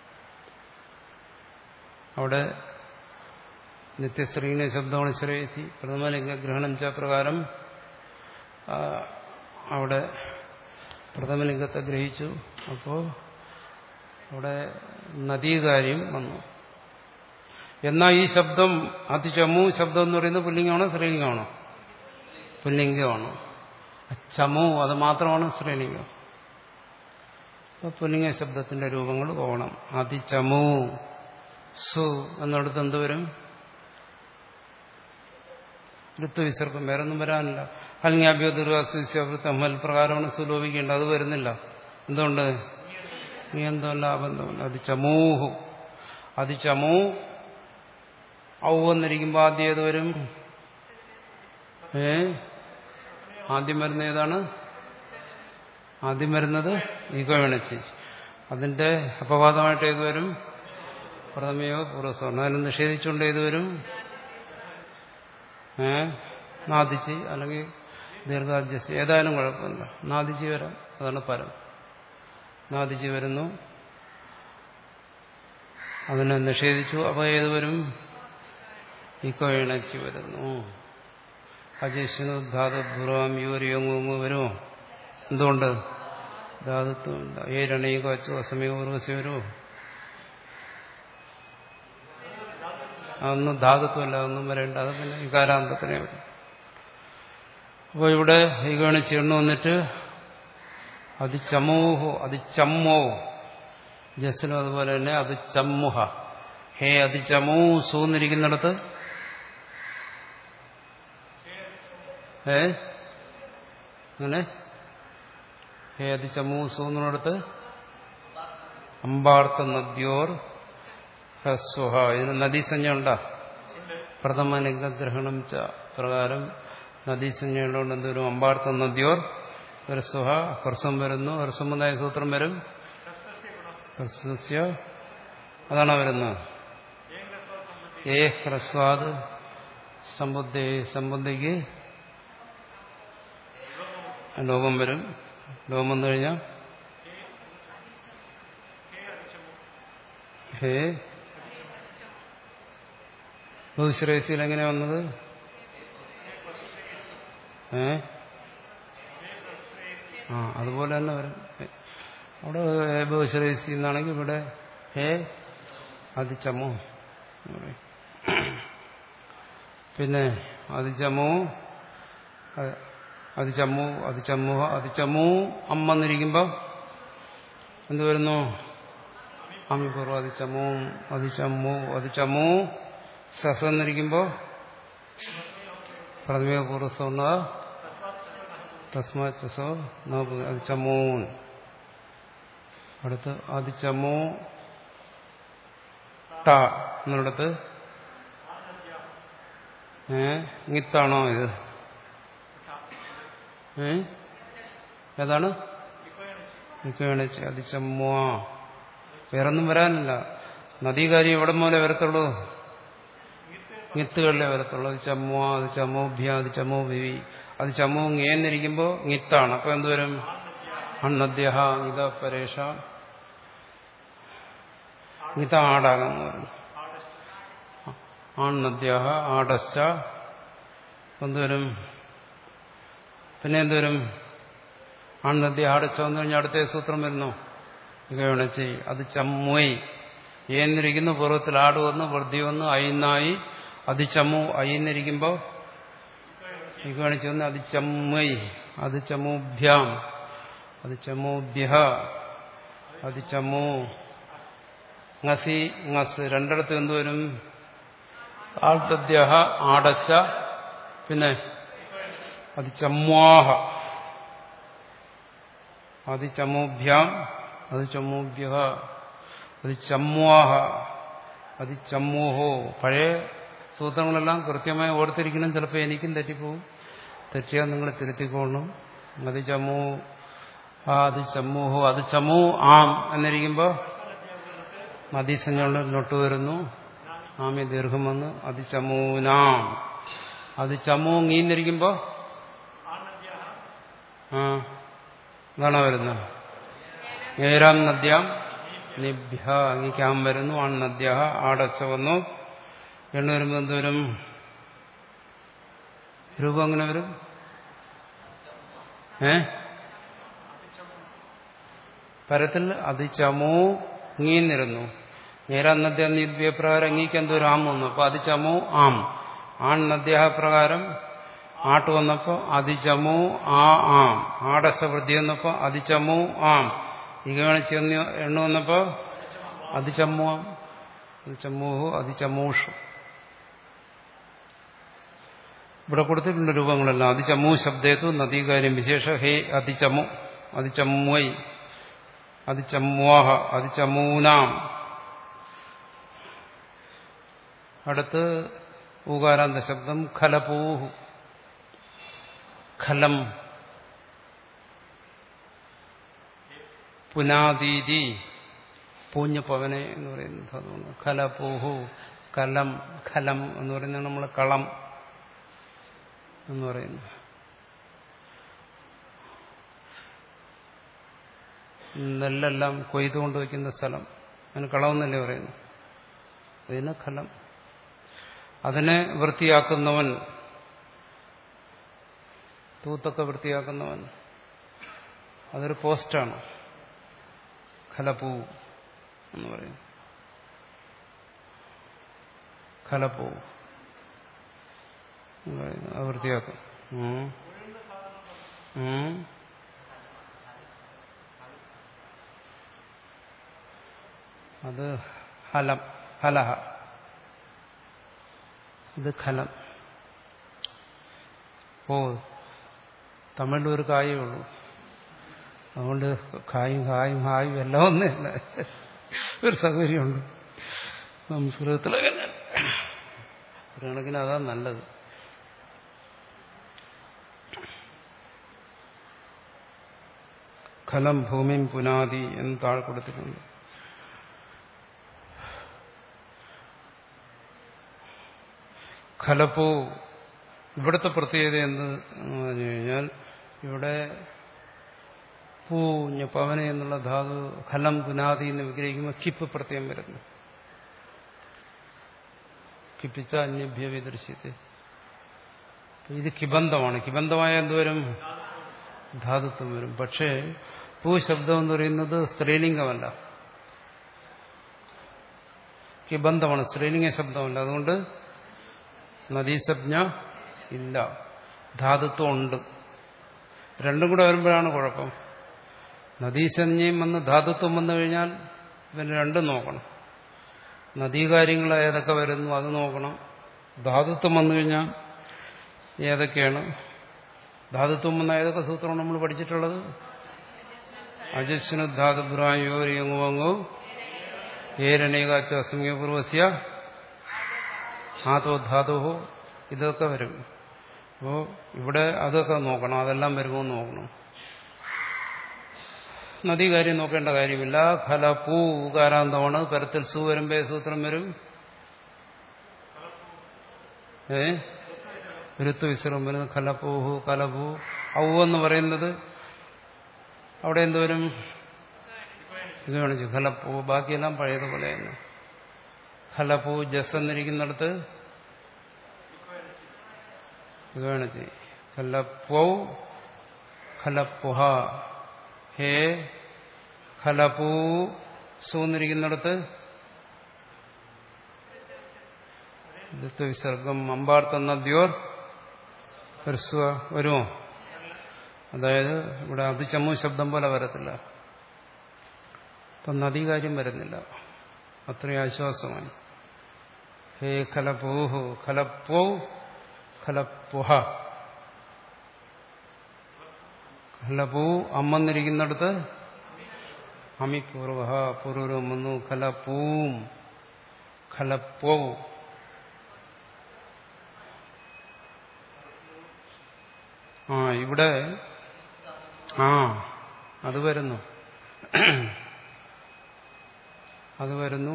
അവിടെ നിത്യശ്രീന ശബ്ദമാണ് ശ്രേയസി പ്രഥമലിംഗ ഗ്രഹണം ച പ്രകാരം ആ, അവിടെ പ്രഥമലിംഗത്തെ ഗ്രഹിച്ചു അപ്പോൾ അവിടെ നദീകാര്യം വന്നു എന്നാൽ ഈ ശബ്ദം അതിചമു ശബ്ദം എന്ന് പറയുന്നത് പുല്ലിംഗമാണോ സ്ത്രീലിംഗമാണോ പുല്ലിംഗമാണ് ചമു അത് മാത്രമാണ് സ്ത്രീലിംഗം അപ്പൊ പുല്ലിംഗ ശബ്ദത്തിന്റെ രൂപങ്ങൾ പോകണം അതിചമു സു എന്നിടത്ത് എന്ത് വരും ഋത്വവിസർഗം വേറെ ഒന്നും വരാനില്ല ഹൽങ്യാഭ്യോ ദുർവാസുവൃത്തം ഹൽ പ്രകാരമാണ് സുലോഭിക്കേണ്ടത് അത് വരുന്നില്ല എന്തുകൊണ്ട് നിയന്തമല്ല ബന്ധമല്ല അത് ചമൂഹു അത് ചമൂ ഔ എന്നിരിക്കുമ്പോൾ ആദ്യം ഏത് വരും ഏ ആദ്യം വരുന്ന ഏതാണ് ആദ്യം വരുന്നത് ഈഗോയണച്ചി അതിന്റെ അപവാദമായിട്ട് ഏത് വരും പ്രഥമയോ പൂർവ്വസ്വർണ്ണം അതിനെ നിഷേധിച്ചുകൊണ്ട് ഏത് വരും ഏ നാദിച്ച് അല്ലെങ്കിൽ ദീർഘാദ്യസ് ഏതായാലും കുഴപ്പമില്ല നാദിച്ച് വരാം അതാണ് പരം നാദിച്ച് വരുന്നു അതിനെ നിഷേധിച്ചു അപ്പോൾ ഏത് വരും ഇക്കോ ഇണച്ചി വരുന്നു അജേഷനു ധാതുഭൂർവം യൂരിയങ്ങുങ്ങ് വരുമോ എന്തുകൊണ്ട് ധാതുത്വമില്ല ഏരണീക അച്ചോ അസമയോ ഉർവശി വരുമോ അതൊന്നും ധാതുത്വമല്ല അതൊന്നും വരേണ്ട അത് പിന്നെ വികാരാന്തത്തിനെ വരും അപ്പോൾ ഇവിടെ ഈഗണിച്ച് എണ്ണ വന്നിട്ട് അത് ചമോഹോ അത് ചമ്മോ ജസ്സിലും അതുപോലെ തന്നെ അത് ചമ്മുഹ ഹേ അത് ചമൂ സൂന്നിരിക്കുന്നിടത്ത് ഏ അങ്ങനെ ഹേ അത് ചമൂ സൂന്നിടത്ത് അമ്പാർത്ത നദ്യോർ ഹസ്വഹ ഇതിന് നദീസഞ്ജ ഉണ്ടാ പ്രഥമ ലിംഗഗ്രഹണം ച പ്രകാരം നദീസഞ്ജയുള്ളതുകൊണ്ട് എന്തോരും അമ്പാർത്ത നദ്യോർ ഹ്രസ്വഹ ഹ്രസ്വം വരുന്നു ഹ്രസ്വമുണ്ടായ സൂത്രം വരും ഹ്രസ്വസ്യ അതാണ് വരുന്നത് ഏ ഹ്രസ്വാദ് സമ്പുദ്ധി സമ്പുദ്ധിക്ക് ലോകം വരും ലോകം വന്നു കഴിഞ്ഞാൽ ഹേ ബഹുശ്രേയസിൽ എങ്ങനെ വന്നത് ഏ ആ അതുപോലെ തന്നെ വരും അവിടെ ഹേ ബഹുശ്രേയസി എന്നാണെങ്കിൽ ഇവിടെ ഹേ അതിച്ചമോ എന്ന് പറയും. പിന്നെ അതിച്ചമോ അ- അതിച്ചമ്മു അതിച്ചമ്മു അതിച്ചമ്മു അമ്മ എന്നിരിക്കുമ്പോൾ എന്ത് വരുന്നു അമ്മിപൂർവ്വം അതിച്ചമ്മു അതിച്ചമ്മു അതിച്ചമ്മു സസ എന്നിരിക്കുമ്പോൾ പ്രഥമ പൂർവ്വസ്വർണ്ണ തസ്മാ ചസോ അതിച്ചമ്മൂൻ അടുത്ത് അതിച്ചമ്മു ട എന്നിടത്ത് ഏ ഇങ്ങിത്താണോ ഇത് ഏ ഏതാണ് ഇക്കണിച്ച് അതിച്ചമ്മ വേറൊന്നും വരാനില്ല നദീകാര്യം എവിടെ മൂലം വരത്തുള്ളൂ ഇത്തുകളിലെ വരത്തുള്ളൂ അത് ചമ്മ അത് ചമ്മോഭ്യ അത് ചമ്മോ വിവി അത് ചമ്മോ ngേന്നിരിക്കുമ്പോൾ ഇത്താണ് അപ്പൊ എന്തുവരും അണ്ണദ്യ ഇത പരേഷ ഇത ആടാകാന്ന് പറഞ്ഞു ആണ്ണദ്യ ആടശ്ച എന്തുവരും പിന്നെ എന്തുവരും ആണ്ണദ്യ ആടച്ച വന്നു കഴിഞ്ഞാൽ അടുത്ത സൂത്രം വരുന്നു ഇകയണച്ചി അത് ചമ്മോയ് ഏന്നിരിക്കുന്നു പൂർവ്വത്തിൽ ആട് വന്നു വൃദ്ധി വന്നു അയിന്നായി അത് ചമ്മു അയിന്നിരിക്കുമ്പോൾ ഇകണിച്ച് വന്ന് അത് ചമ്മയ് അത് ചമ്മൂഭ്യാം അത് ചമ്മൂഭ്യ അത് ചമ്മു ngസി ngസ് രണ്ടിടത്ത് എന്തുവരും ആൾത്തദ്യ ആടച്ച പിന്നെ അത് ചമ്വാഹ അത് ചമ്മൂഭ്യാം അത് ചമ്മൂഭ്യ അത് ചമ്വാഹ അത് ചമ്മൂഹോ പഴയ സൂത്രങ്ങളെല്ലാം കൃത്യമായി ഓർത്തിരിക്കണം ചിലപ്പോൾ എനിക്കും തെറ്റിപ്പോവും തെറ്റിയാൽ നിങ്ങൾ തിരുത്തിക്കൊള്ളണം അത് ചമ്മു ആ അത് ചമ്മൂഹോ അത് ചമ്മു ആം എന്നിരിക്കുമ്പോൾ മദീസഞ്ജുള്ള നൊട്ട് വരുന്നു ആമി ദീർഘം വന്ന് അത് ചമ്മൂനാം അത് ചമ്മൂ ngീന്നിരിക്കുമ്പോൾ ആ ഇതാണോ വരുന്നത് ഏരാം നദ്യാം നിഭ്യ അങ്ങിക്കാം വരുന്നു ആൺ നദ്യ ആടച്ച വന്നു എണ്ണ വരുമ്പോൾ എന്തോരും രൂപം അങ്ങനെ വരും ഏ പരത്തിൽ അതിച്ചമോ ngീന്നിരുന്നു നേരാം നദ്യ നിഭ്യ പ്രകാരം അങ്ങീക്ക് എന്തോരും ആം വന്നു അപ്പൊ അതിച്ചമോ ആം ആൺ നദ്യ പ്രകാരം ആട്ട് വന്നപ്പോ അതിച്ചമോ ആ ആം ആടസ വൃദ്ധി വന്നപ്പോ അതിച്ചമോ ആം ഇകണിച്ച് എണ്ണ വന്നപ്പോ അതിച്ചമ്മു ആം അതിച്ചമ്മൂഹു അതിച്ചമ്മൂഷു ഇവിടെ കൊടുത്തിട്ടുണ്ട് രൂപങ്ങളെല്ലാം അതിച്ചമ്മു ശബ്ദേത്തു നദീകാര്യം വിശേഷ ഹേ അതിച്ചമ്മു അതിച്ചമ്മുവൈ അതിച്ചമ്മുവാഹ അതിച്ചമ്മൂനാം അടുത്ത് ഊകാരാന്ത ശബ്ദം ഖലപൂഹു ഖലം പുനാദീതി പൂഞ്ഞ പവനെ എന്ന് പറയുന്നത് അതുകൊണ്ട് ഖലപൂഹു കലം ഖലം എന്ന് പറയുന്നത് നമ്മൾ കളം എന്ന് പറയുന്നു നെല്ലെല്ലാം കൊയ്തുകൊണ്ട് വയ്ക്കുന്ന സ്ഥലം അതിന് കളമെന്നല്ലേ പറയുന്നു അതിന് ഖലം അതിനെ വൃത്തിയാക്കുന്നവൻ തൂത്തൊക്കെ വൃത്തിയാക്കുന്നവൻ അതൊരു പോസ്റ്റാണ് ഖലപ്പൂ എന്ന് പറയും ഖലപ്പൂ എന്ന് പറയുന്നത് അത് വൃത്തിയാക്കും ഉം. ഉം. അത് ഹലം ഹലഹ ഇത് ഖലം ഓ തമിഴിൽ ഒരു കായേ ഉള്ളൂ അതുകൊണ്ട് കായും കായും ഹായും എല്ലാം ഒന്നല്ല ഒരു സൗകര്യമുണ്ട് സംസ്കൃതത്തിൽ അങ്ങനെ ഒരു കണക്കിന് അതാ നല്ലത് ഖലം ഭൂമിം പുനാദി എന്ന് താഴെ കൊടുത്തിട്ടുണ്ട് ഖലപ്പോ ഇവിടുത്തെ പ്രത്യേകത എന്ത് എന്ന് പറഞ്ഞു കഴിഞ്ഞാൽ ഇവിടെ പൂ പവന എന്നുള്ള ധാതു ഖലം പുനാദി എന്ന് വിഗ്രഹിക്കുമ്പോൾ കിപ്പ് പ്രത്യേകം വരുന്നു കിപ്പിച്ച അന്യഭ്യ വിദർശിത്ത് ഇത് കിബന്ധമാണ് കിബന്ധമായ എന്തുവരും ധാതുത്വം വരും പക്ഷേ പൂ ശബ്ദം എന്ന് പറയുന്നത് സ്ത്രീലിംഗമല്ല കിബന്ധമാണ് സ്ത്രീലിംഗ ശബ്ദമല്ല അതുകൊണ്ട് നദീസജ്ഞ ഇല്ല ധാതുത്വം ഉണ്ട് രണ്ടും കൂടെ വരുമ്പോഴാണ് കുഴപ്പം നദീസഞ്ജയും വന്ന് ധാതുത്വം വന്നു കഴിഞ്ഞാൽ ഇവന് രണ്ടും നോക്കണം നദീകാര്യങ്ങൾ ഏതൊക്കെ വരുന്നു അത് നോക്കണം ധാതുത്വം വന്നു കഴിഞ്ഞാൽ ഏതൊക്കെയാണ് ധാതുത്വം വന്ന ഏതൊക്കെ സൂത്രമാണ് നമ്മൾ പഠിച്ചിട്ടുള്ളത് അജസ്വന ധാതുഭ്രായോരിയങ്ങുവങ്ങോ ഏരണേകാച്ച അസംയപൂർവസ്യ ആതോ ധാതുഹോ ഇതൊക്കെ വരും അപ്പോൾ ഇവിടെ അതൊക്കെ നോക്കണം അതെല്ലാം വരുമോ എന്ന് നോക്കണം നദീ കാര്യം നോക്കേണ്ട കാര്യമില്ല ഖല പൂ കാരാന്തമാണ് പരത്തിൽ സു വരുമ്പേ സൂത്രം വരും ഏ ഋതു വിശ്രമം വരുന്നത് ഖലപൂഹു കലപൂ ഔ എന്ന് പറയുന്നത് അവിടെ എന്തുവരും ഇത് കാണിച്ചു ഖലപ്പൂ ബാക്കിയെല്ലാം പഴയതുപോലെ തന്നെ ഖലപൂ ജസ് എന്നിരിക്കുന്നിടത്ത് ഇത് കാണിച്ച് ഖലപ്പൂ ഖലപ്പുഹ ഹേ ഖലപൂ സൂന്നിരിക്കുന്നിടത്ത് ഋതു വിസർഗം അമ്പാർത്ത നദ്യോർ ഹ്രസ്വ വരുമോ അതായത് ഇവിടെ അത് ചമ്മു ശബ്ദം പോലെ വരത്തില്ല ഇപ്പം നദീ കാര്യം വരുന്നില്ല അത്രയും ആശ്വാസമായി ഹേ ഖലപൂഹു ഖലപ്പോ ഖലപ്പുഹ ഖലപൂ അമ്മന്നിരിക്കുന്നിടത്ത് അമിപൂർവ പൂർവം വന്നു ഖലപ്പൂം ഖലപ്പോ ആ ഇവിടെ ആ അത് വരുന്നു അത് വരുന്നു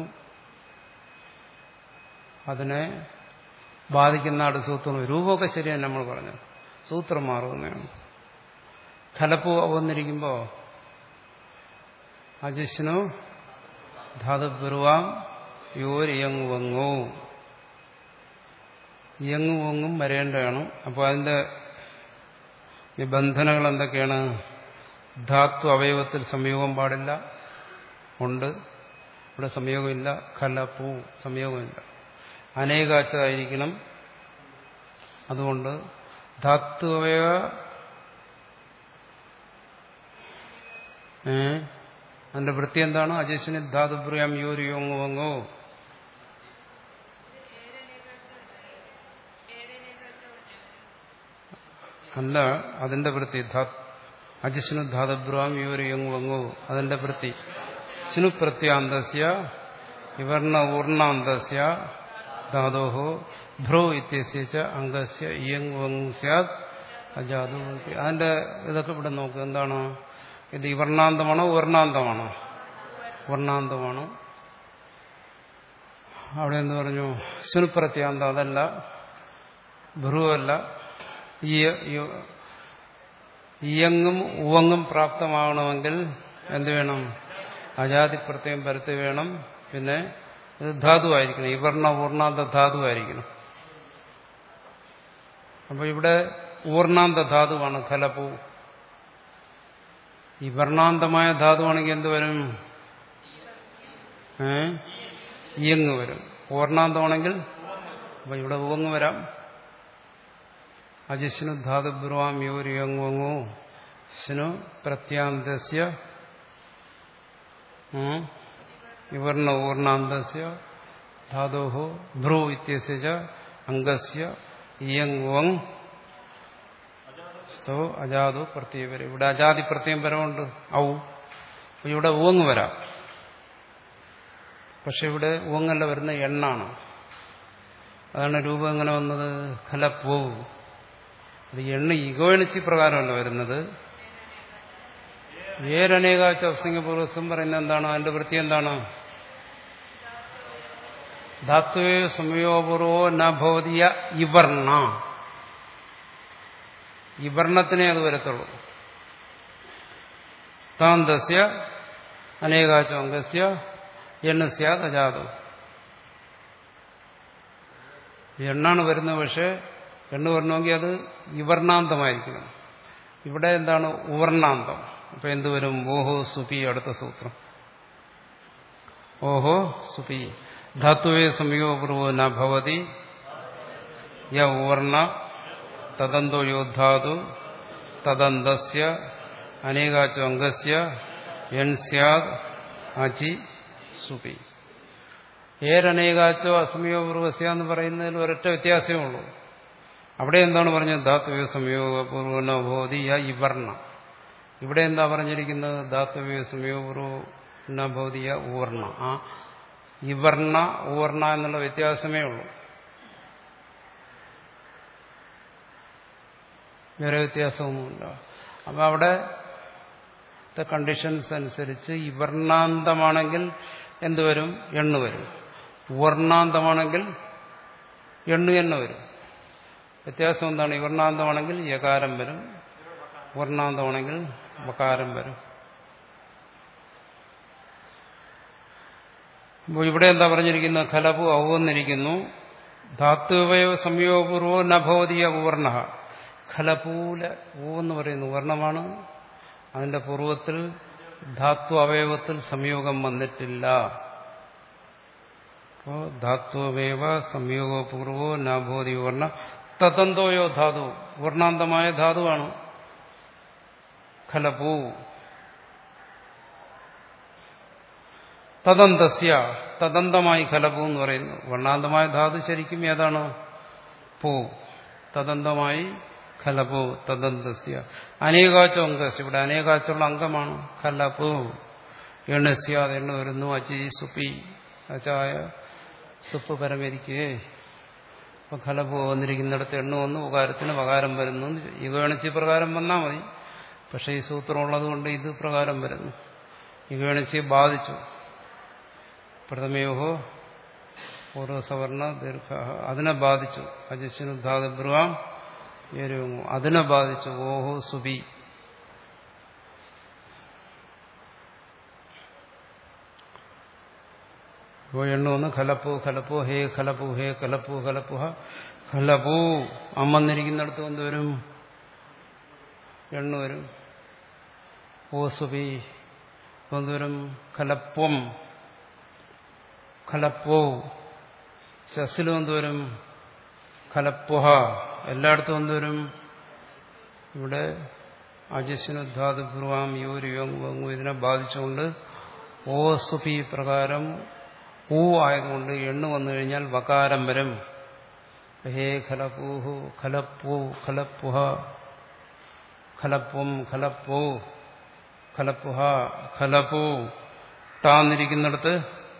അതിനെ ബാധിക്കുന്ന ആട് സൂത്രം രൂപമൊക്കെ ശരിയാണ് നമ്മൾ പറഞ്ഞത് സൂത്രം മാറുന്നതാണ് ഖലപ്പു വന്നിരിക്കുമ്പോൾ അജിഷ്ണു ധാതുപൂർവാം യോരിയങ്ങുവങ്ങോ ഇയങ്ങുവങ്ങും വരേണ്ടതാണ് അപ്പോൾ അതിന്റെ നിബന്ധനകൾ എന്തൊക്കെയാണ് ധാത്തു അവയവത്തിൽ സംയോഗം പാടില്ല ഉണ്ട് ഇവിടെ സംയോഗമില്ല ഖല പൂ സംയോഗമില്ല അനേകാച്ചതായിരിക്കണം അതുകൊണ്ട് ധാത്തു അവയവ ഏ അതിന്റെ വൃത്തി എന്താണ് അജസ്വിനി ധാതുപ്രിയം യോരു യോങ്ങുവങ്ങോ അല്ല അതിന്റെ വൃത്തി അജിഷ്ണു ധാതബ്രാം യോരു യോങ്ങുവങ്ങോ അതിന്റെ വൃത്തി സ്നു പ്രത്യാന്തസ്യ വിവർണ ഊർണാന്തസ്യ ധാതോഹോ ഭ്രോ ഇത്യസ്യ അംഗസ്യ ഇയങ് വങ് സ്യാത് അജാതു അതിന്റെ ഇതൊക്കെ ഇവിടെ നോക്കുക എന്താണ് ഇത് ഇവർണാന്തമാണോ വർണ്ണാന്തമാണോ വർണ്ണാന്തമാണ് അവിടെ എന്ന് പറഞ്ഞു സുനുപ്രത്യാന്തം അതല്ല ഭ്രുവല്ല ഇയങ്ങും ഉവങ്ങും പ്രാപ്തമാകണമെങ്കിൽ എന്ത് വേണം അജാതി പ്രത്യേകം പരത്തി വേണം പിന്നെ ഇത് ധാതുവായിരിക്കണം ഇവർണ ഊർണാന്ത ധാതുവായിരിക്കണം അപ്പൊ ഇവിടെ ഊർണാന്ത ധാതുവാണ് ഖലപൂ ഈ വർണ്ണാന്തമായ ധാതുവാണെങ്കിൽ എന്ത് വരും ഏ ഇയങ്ങ് വരും പൂർണ്ണാന്തമാണെങ്കിൽ അപ്പൊ ഇവിടെ ഉവങ്ങ് വരാം അജിഷ്ണു ധാതുബ്രുവാം യോരിയങ്ങുവങ്ങോ ശിനു പ്രത്യാന്തസ്യ വിവർണ ഊർണാന്തസ്യ ധാതോഹോ ഭ്രൂ ഇത്യസ്യ ച അംഗസ്യ ഇയങ് വങ് സ്തോ അജാതു പ്രത്യേകം വരും ഇവിടെ അജാതി പ്രത്യേകം വരമുണ്ട് ഔ അപ്പൊ ഇവിടെ ഊങ്ങ് വരാം പക്ഷെ ഇവിടെ ഊങ്ങല്ല വരുന്ന എണ്ണാണ് അതാണ് രൂപം എങ്ങനെ വന്നത് ഖലപ്പൂ അത് എണ്ണ ഇഗോണിച്ചി പ്രകാരമല്ല വരുന്നത് ഏരനേകാച്ച അവസിംഗപൂർവസം പറയുന്നത് എന്താണ് അതിന്റെ വൃത്തി എന്താണ് ധാത്വേ സംയോഗപൂർവോ നഭവതിയ ഇവർണ ഇവർണത്തിനെ അത് വരത്തുള്ളൂ താന്തസ്യ അനേകാച്ച അംഗസ്യ എണ്ണസ്യ അജാതോ എണ്ണാണ് വരുന്നത് പക്ഷെ എണ്ണ വരണമെങ്കിൽ അത് ഇവർണാന്തമായിരിക്കണം ഇവിടെ എന്താണ് ഉവർണാന്തം അപ്പൊ എന്തുവരും ഓഹോ സുപി അടുത്ത സൂത്രം ഓഹോ സുപി ധാത്തുവേ സംയോഗപൂർവോ ന ഭവതി യ ഉവർണ തദന്തോ യോദ്ധാതു തദന്തസ്യ അനേകാച്ചോ അംഗസ്യ എൻ സ്യാദ് അചി സുപി ഏരനേകാച്ചോ അസമയോഗപൂർവസ്യ എന്ന് പറയുന്നതിൽ ഒരൊറ്റ വ്യത്യാസമേ ഉള്ളൂ അവിടെ എന്താണ് പറഞ്ഞത് ധാത്വ്യ സംയോഗപൂർവന ഭവതി യ ഇവർണ ഇവിടെ എന്താ പറഞ്ഞിരിക്കുന്നത് ധാത്വ്യ സംയോഗപൂർവന ഭവതി യ ഊർണ ആ ഇവർണ ഊർണ എന്നുള്ള വ്യത്യാസമേ ഉള്ളൂ വേറെ വ്യത്യാസമൊന്നുമില്ല അപ്പൊ അവിടെ കണ്ടീഷൻസ് അനുസരിച്ച് ഇവർണാന്തമാണെങ്കിൽ എന്തുവരും എണ്ണു വരും വർണ്ണാന്തമാണെങ്കിൽ എണ്ണു എണ്ണ വരും വ്യത്യാസം എന്താണ് ഇവർണാന്തമാണെങ്കിൽ യകാരം വരും വർണ്ണാന്തമാണെങ്കിൽ വകാരം വരും അപ്പോൾ ഇവിടെ എന്താ പറഞ്ഞിരിക്കുന്നത് ഖലപു ഔവന്നിരിക്കുന്നു ധാത്തുവയോ സംയോഗപൂർവോ നഭവതിയ ഊർണ ഖലപൂല ഊ എന്ന് പറയുന്നു വർണ്ണമാണ് അതിന്റെ പൂർവത്തിൽ ധാത്വ അവയവത്തിൽ സംയോഗം വന്നിട്ടില്ല അപ്പോ ധാത്വവേവ സംയോഗപൂർവോ നാഭോതി വർണ്ണ തതന്തോയോ ധാതു വർണ്ണാന്തമായ ധാതുവാണ് ഖലപൂ തദന്തസ്യ തദന്തമായി ഖലപൂ എന്ന് പറയുന്നു വർണ്ണാന്തമായ ധാതു ശരിക്കും ഏതാണ് പൂ തദന്തമായി ഖലപൂ തദന്തസ്യ അനേകാച്ചോ അംഗസ് ഇവിടെ അനേകാച്ചുള്ള അംഗമാണ് ഖലപൂ എണ്ണസ്യ അത് എണ്ണ വരുന്നു അചി സുപ്പി അച്ചായ സുപ്പ് പരമരിക്കേ അപ്പൊ ഖലപൂ വന്നിരിക്കുന്നിടത്ത് എണ്ണ വന്നു ഉപകാരത്തിന് ഉപകാരം വരുന്നു ഈ ഗണിച്ച് പ്രകാരം വന്നാൽ മതി പക്ഷെ ഈ സൂത്രം ഉള്ളതുകൊണ്ട് ഇത് പ്രകാരം വരുന്നു ഈ ഗണിച്ച് ബാധിച്ചു പ്രഥമയോഹോ പൂർവ്വസവർണ ദീർഘ അതിനെ ബാധിച്ചു അജിസ്വിനു ധാതുബ്രുവാം ഏരുവങ്ങു അതിനെ ബാധിച്ചു ഓഹോ സുബി ഇപ്പോൾ എണ്ണ വന്ന് ഖലപ്പു ഖലപ്പു ഹേ ഖലപ്പു ഹേ ഖലപ്പു ഖലപ്പുഹ ഖലപ്പു അമ്മന്നിരിക്കുന്നിടത്ത് എന്ത് വരും എണ്ണ വരും ഓ സുബി എന്ത് വരും ഖലപ്പം ഖലപ്പോ ശസിലും എന്തുവരും ഖലപ്പുഹ എല്ലായിടത്തും എന്തുവരും ഇവിടെ അജിസ്നുദ്ധാതുപൂർവാം യോരു യോങ്ങു ഇതിനെ ബാധിച്ചുകൊണ്ട് ഓ സുഫി പ്രകാരം ഊ ആയതുകൊണ്ട് എണ്ണു വന്നു കഴിഞ്ഞാൽ വകാരം വരും ഹേ ഖലപൂഹു ഖലപ്പൂ ഖലപ്പുഹ ഖലപ്പും ഖലപ്പൂ ഖലപ്പുഹ ഖലപ്പൂ ടാന്നിരിക്കുന്നിടത്ത്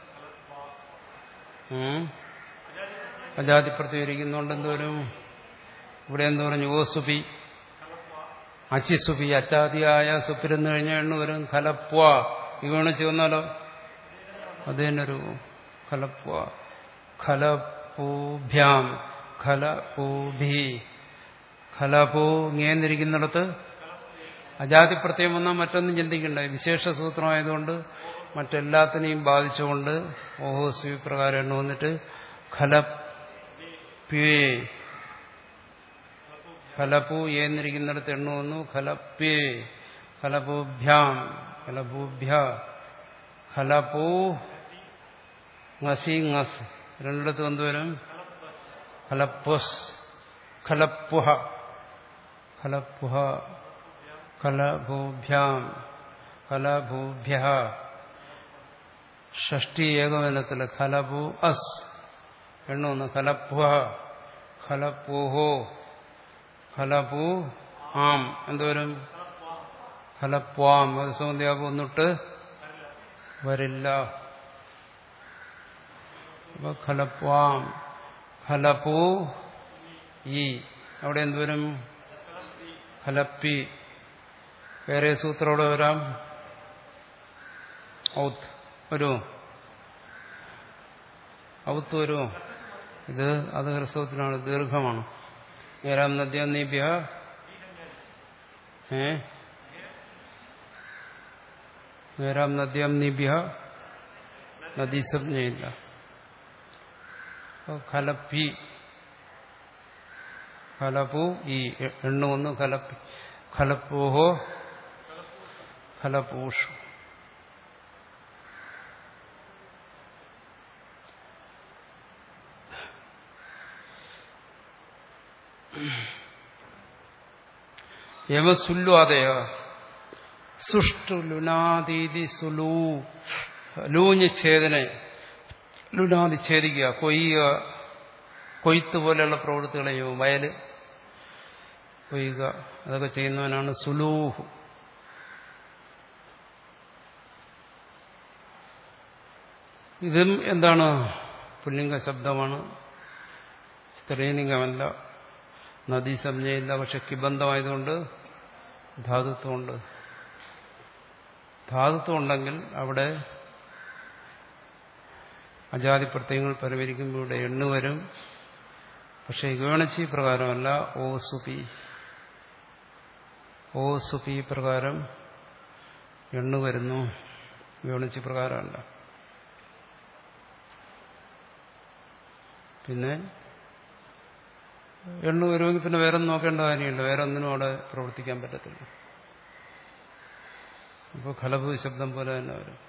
അജാതിപ്രത്യം ഇരിക്കുന്നതുകൊണ്ട് എന്തോരും ഇവിടെ എന്ത് പറഞ്ഞു ഓ സുപി അച്ചിസുപി അച്ചാതിയായ സുപ്പിരുന്ന് കഴിഞ്ഞാൽ എണ്ണ വരും ഖലപ്വ ഇവണിച്ച് വന്നാലോ അത് തന്നെ ഒരു ഖലപ്വ ഖലപൂഭ്യാം ഖലപൂഭി ഖലപൂ ഇങ്ങേന്നിരിക്കുന്നിടത്ത് അജാതി പ്രത്യം വന്നാൽ മറ്റൊന്നും ചിന്തിക്കണ്ട വിശേഷ സൂത്രമായതുകൊണ്ട് മറ്റെല്ലാത്തിനെയും ബാധിച്ചുകൊണ്ട് ഓഹോ സ്വി പ്രകാരം എണ്ണ വന്നിട്ട് ഖലപ്യേ ഖലപൂ ഏന്നിരിക്കുന്നിടത്ത് എണ്ണ വന്നു ഖലപ്യേ ഖലപൂഭ്യാം ഖലപൂഭ്യ ഖലപൂ ngസി ngസ് രണ്ടിടത്ത് എന്തുവരും ഖലപ്പുസ് ഖലപ്പുഹ ഖലപ്പുഹ ഖലഭൂഭ്യാം ഖലഭൂഭ്യ ഷഷ്ടി ഏകവനത്തില് ഖലപു അസ് എണ്ണൊന്ന് ഖലപ്വ ഖലപ്പൂഹോ ഖലപു ആം എന്തോരും ഖലപ്വാം അത് സൗന്ദര്യാപം ഒന്നിട്ട് വരില്ല അപ്പൊ ഖലപ്വാം ഖലപു ഈ അവിടെ എന്തോരും ഖലപ്പി വേറെ സൂത്രം അവിടെ വരാം ഔത്ത് വരുമോ ഔത്ത് വരുമോ ഇത് അത് ഹ്രസ്വത്തിനാണ് ദീർഘമാണ് ഏരാം നദ്യം നീഭ്യ ഏ ഏരാം നദ്യം നീഭ്യ നദീസജ്ഞയില്ല ഖലപ്പി ഖലപ്പു ഈ എണ്ണ ഒന്ന് ഖലപ്പി ഖലപ്പൂഹോ ഖലപൂഷു യമസുല്വാദയ സുഷ്ടു ലുനാദീതി സുലൂ ലൂഞ്ഞ് ഛേദനെ ലുനാദി ഛേദിക്കുക കൊയ്യുക കൊയ്ത്ത് പോലെയുള്ള പ്രവൃത്തികളെയോ വയല് കൊയ്യുക അതൊക്കെ ചെയ്യുന്നവനാണ് സുലൂഹു ഇതും എന്താണ് പുല്ലിംഗ ശബ്ദമാണ് സ്ത്രീലിംഗമല്ല നദീസംജ്ഞയില്ല പക്ഷെ കിബന്ധമായതുകൊണ്ട് ധാതുത്വമുണ്ട് ധാതുത്വം ഉണ്ടെങ്കിൽ അവിടെ അജാതി പ്രത്യയങ്ങൾ പരിഹരിക്കുമ്പോൾ ഇവിടെ എണ്ണു വരും പക്ഷെ ഗവണച്ചി പ്രകാരമല്ല ഓ സുപി ഓ സുപി പ്രകാരം എണ്ണു വരുന്നു ഗവണച്ചി പ്രകാരമല്ല പിന്നെ എണ്ണു വരുമെങ്കിൽ പിന്നെ വേറെ ഒന്നും നോക്കേണ്ട കാര്യമില്ല വേറെ ഒന്നിനും അവിടെ പ്രവർത്തിക്കാൻ പറ്റത്തില്ല അപ്പോൾ ഖലഭു ശബ്ദം പോലെ തന്നെ വരും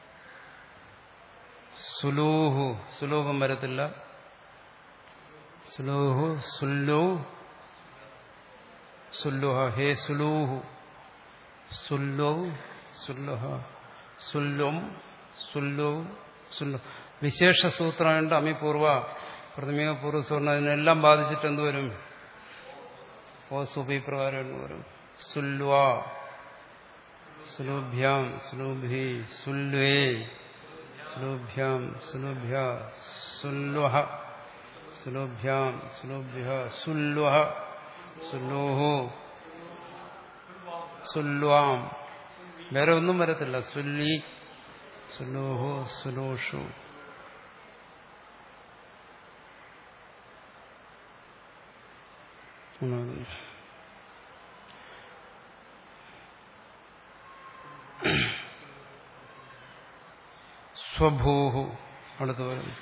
സുലൂഹു സുലൂഹം വരത്തില്ല സുലൂഹു സുല്ലു സുല്ലുഹ ഹേ സുലൂഹു സുല്ലു സുല്ലുഹ സുല്ലും സുല്ലു സുല്ലു വിശേഷ സൂത്രമുണ്ട് അമിപൂർവ പ്രഥമിക പൂർവ്വ സുവർണ അതിനെല്ലാം ബാധിച്ചിട്ട് എന്ത് വരും ഓ സുബി പ്രകാരം എന്ന് വരും സുല്വ സുലുഭ്യാം സുലുഭി സുല്വേ സുലുഭ്യാം സുലുഭ്യ സുല്വഹ സുലുഭ്യാം സുലുഭ്യ സുല്വഹ സുല്ലോഹോ സുല്വാം വേറെ ഒന്നും വരത്തില്ല സുല്ലി സുലോഹോ സുലോഷു സ്വഭൂഹു അടുത്ത് വരുന്നു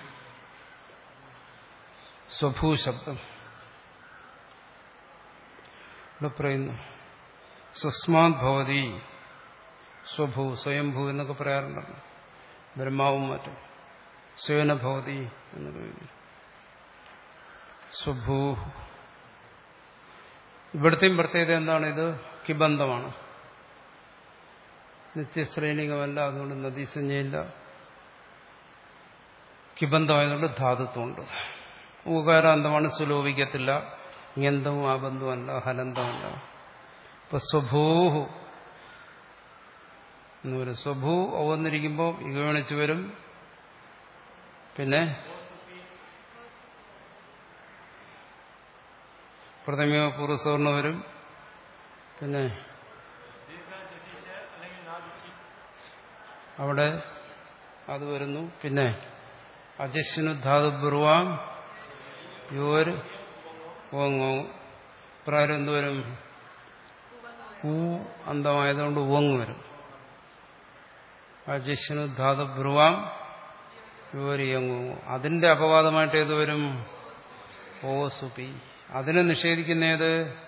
സ്വഭൂ ശബ്ദം ഇവിടെ പറയുന്നു സുസ്മാത് ഭവതി സ്വഭൂ സ്വയംഭൂ എന്നൊക്കെ പറയാറുണ്ടല്ലോ ബ്രഹ്മാവും മറ്റും സ്വയന ഭവതി എന്ന് പറയുന്നു സ്വഭൂ ഇവിടുത്തെയും പ്രത്യേകത എന്താണ് ഇത് കിബന്ധമാണ് നിത്യശ്രേണികമല്ല അതുകൊണ്ട് നദീസഞ്ജയില്ല കിബന്ധമായതുകൊണ്ട് ധാതുത്വമുണ്ട് ഊകാരാന്തമാണ് സുലോപിക്കത്തില്ല ഇങ്ങന്തവും ആബന്ധമല്ല ഹലന്തമല്ല ഇപ്പൊ സ്വഭൂഹു എന്ന് പറയും സ്വഭൂ വന്നിരിക്കുമ്പോൾ ഇകവണിച്ച് വരും പിന്നെ പ്രഥമയോ പൂർവ്വസവർണ വരും പിന്നെ അവിടെ അത് വരുന്നു പിന്നെ അജസ്വിനു ധാതു ബ്രുവാം യോർ ഓങ്ങോ പ്രാരം എന്തുവരും ഊ അന്തമായതുകൊണ്ട് ഓങ് വരും അജസ്വിനു ധാതു ബ്രുവാം യോരിയങ്ങോ അതിന്റെ അപവാദമായിട്ട് ഏത് വരും ഓ സുപി അതിനെ നിഷേധിക്കുന്ന ഏത്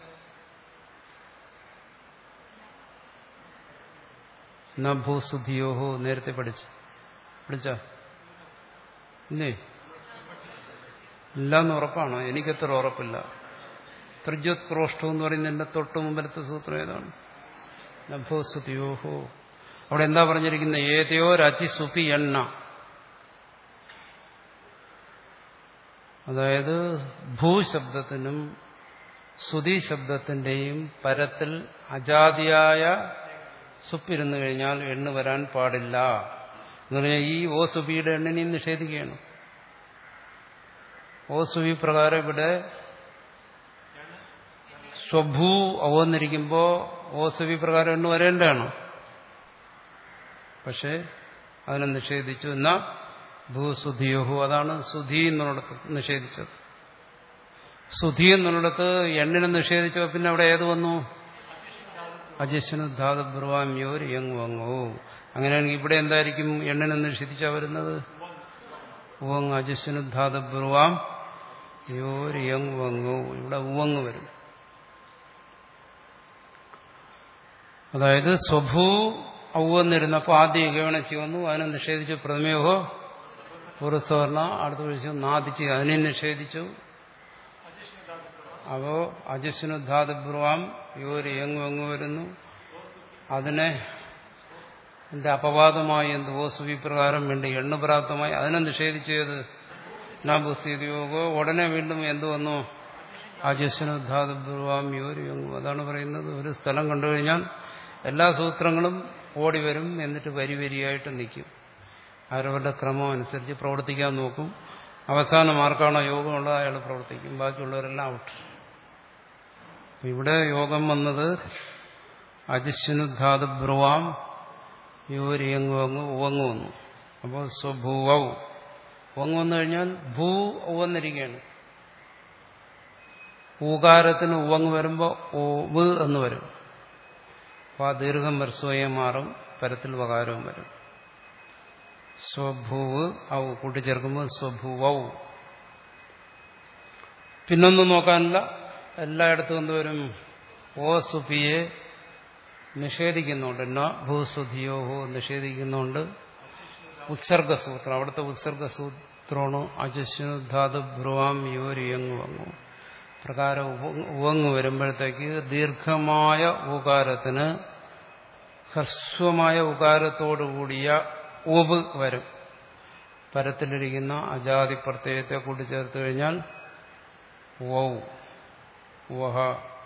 നഭൂസുധിയോഹോ നേരത്തെ പഠിച്ചു പഠിച്ച ഇല്ലേ ഇല്ലെന്ന് ഉറപ്പാണോ എനിക്കത്ര ഉറപ്പില്ല ത്രിജ്യോത്ക്രോഷ്ടം എന്ന് പറയുന്ന എന്റെ തൊട്ട് മുമ്പിലത്തെ സൂത്രം ഏതാണ് നഭോസുതിയോഹോ അവിടെ എന്താ പറഞ്ഞിരിക്കുന്നത് ഏതയോ രചി സുപി എണ്ണ അതായത് ഭൂശബ്ദത്തിനും ശ്രുതി ശബ്ദത്തിന്റെയും പരത്തിൽ അജാതിയായ സുപ്പിരുന്നു കഴിഞ്ഞാൽ എണ്ണ വരാൻ പാടില്ല എന്ന് പറഞ്ഞാൽ ഈ ഓ സുബിയുടെ എണ്ണിനെയും നിഷേധിക്കുകയാണ് ഓ സുബി പ്രകാരം ഇവിടെ സ്വഭൂ അവന്നിരിക്കുമ്പോ ഓ സുബി പ്രകാരം എണ്ണ വരേണ്ടതാണ് പക്ഷെ അതിനെ നിഷേധിച്ചു എന്നാൽ ഭൂസുധിയോഹു അതാണ് സുധി എന്നുള്ളിടത്ത് നിഷേധിച്ചത് സുധി എന്നുള്ളിടത്ത് എണ്ണിനെ നിഷേധിച്ചോ പിന്നെ അവിടെ ഏത് വന്നു അജസ്വനു ധാതുബ്രുവാം യോർ യങ് വങ്ങോ അങ്ങനെയാണെങ്കിൽ ഇവിടെ എന്തായിരിക്കും എണ്ണിനെ നിഷേധിച്ചാ വരുന്നത് ഉവങ് അജസ്വനു ധാതുബ്രുവാം യോർ യങ് വങ്ങോ ഇവിടെ ഉവങ് വരും അതായത് സ്വഭൂ ഔവന്നിരുന്നപ്പോൾ ആദ്യം ഗവണച്ചി വന്നു അതിനെ നിഷേധിച്ചു പ്രഥമയോഹോ പുറസ്വർണ അടുത്ത വിളിച്ചു നാദിച്ച് അതിനെ നിഷേധിച്ചു അപ്പോ അജസ്വനുദ്ധാതബ്രുവാം യോര് എങ്ങു എങ്ങു വരുന്നു അതിനെ എന്റെ അപവാദമായി എന്ത് ഓസുവി പ്രകാരം വേണ്ടി എണ്ണുപ്രാപ്തമായി അതിനെ നിഷേധിച്ചത് നാബുസ്ഥിതിയോഗോ ഉടനെ വീണ്ടും എന്തു വന്നു അജസ്വനുദ്ധാതബ്രുവാം യോര് എങ്ങു അതാണ് പറയുന്നത് ഒരു സ്ഥലം കണ്ടു കഴിഞ്ഞാൽ എല്ലാ സൂത്രങ്ങളും ഓടി വരും എന്നിട്ട് വരി വരിയായിട്ട് നിൽക്കും അവരവരുടെ ക്രമം അനുസരിച്ച് പ്രവർത്തിക്കാൻ നോക്കും അവസാനം ആർക്കാണോ യോഗമുള്ളത് അയാൾ പ്രവർത്തിക്കും ബാക്കിയുള്ളവരെല്ലാം ഔട്ട് ഇവിടെ യോഗം വന്നത് അജിശ്വനുദ്ധാത് ബ്രുവാം യോരിയങ്ങു അങ്ങ് ഉവങ്ങു വന്നു അപ്പോൾ സ്വഭൂവൗ ഉവങ്ങു വന്നു കഴിഞ്ഞാൽ ഭൂ ഉവന്നിരിക്കുകയാണ് ഊകാരത്തിന് ഉവങ്ങ് വരുമ്പോൾ ഓവ് എന്ന് വരും അപ്പോൾ ആ ദീർഘം വരസ്വയം മാറും പരത്തിൽ വകാരവും വരും സ്വഭൂവ് ഔ കൂട്ടിച്ചേർക്കുമ്പോൾ സ്വഭൂവൗ പിന്നൊന്നും നോക്കാനില്ല എല്ലായിടത്തും എന്തുവരും ഓ സുഫിയെ നിഷേധിക്കുന്നുണ്ട് എന്നാ ഭൂസുധിയോഹോ നിഷേധിക്കുന്നുണ്ട് ഉത്സർഗസൂത്രം അവിടുത്തെ ഉത്സർഗസൂത്രമാണ് അജസ്വനു ധാതു ബ്രുവാം യോരിയങ്ങു വങ്ങു പ്രകാരം ഉവങ്ങ് വരുമ്പോഴത്തേക്ക് ദീർഘമായ ഉകാരത്തിന് ഹ്രസ്വമായ ഉകാരത്തോടുകൂടിയ ഉവ് വരും പരത്തിലിരിക്കുന്ന അജാതി പ്രത്യയത്തെ കൂട്ടിച്ചേർത്ത് കഴിഞ്ഞാൽ വൗ വഹ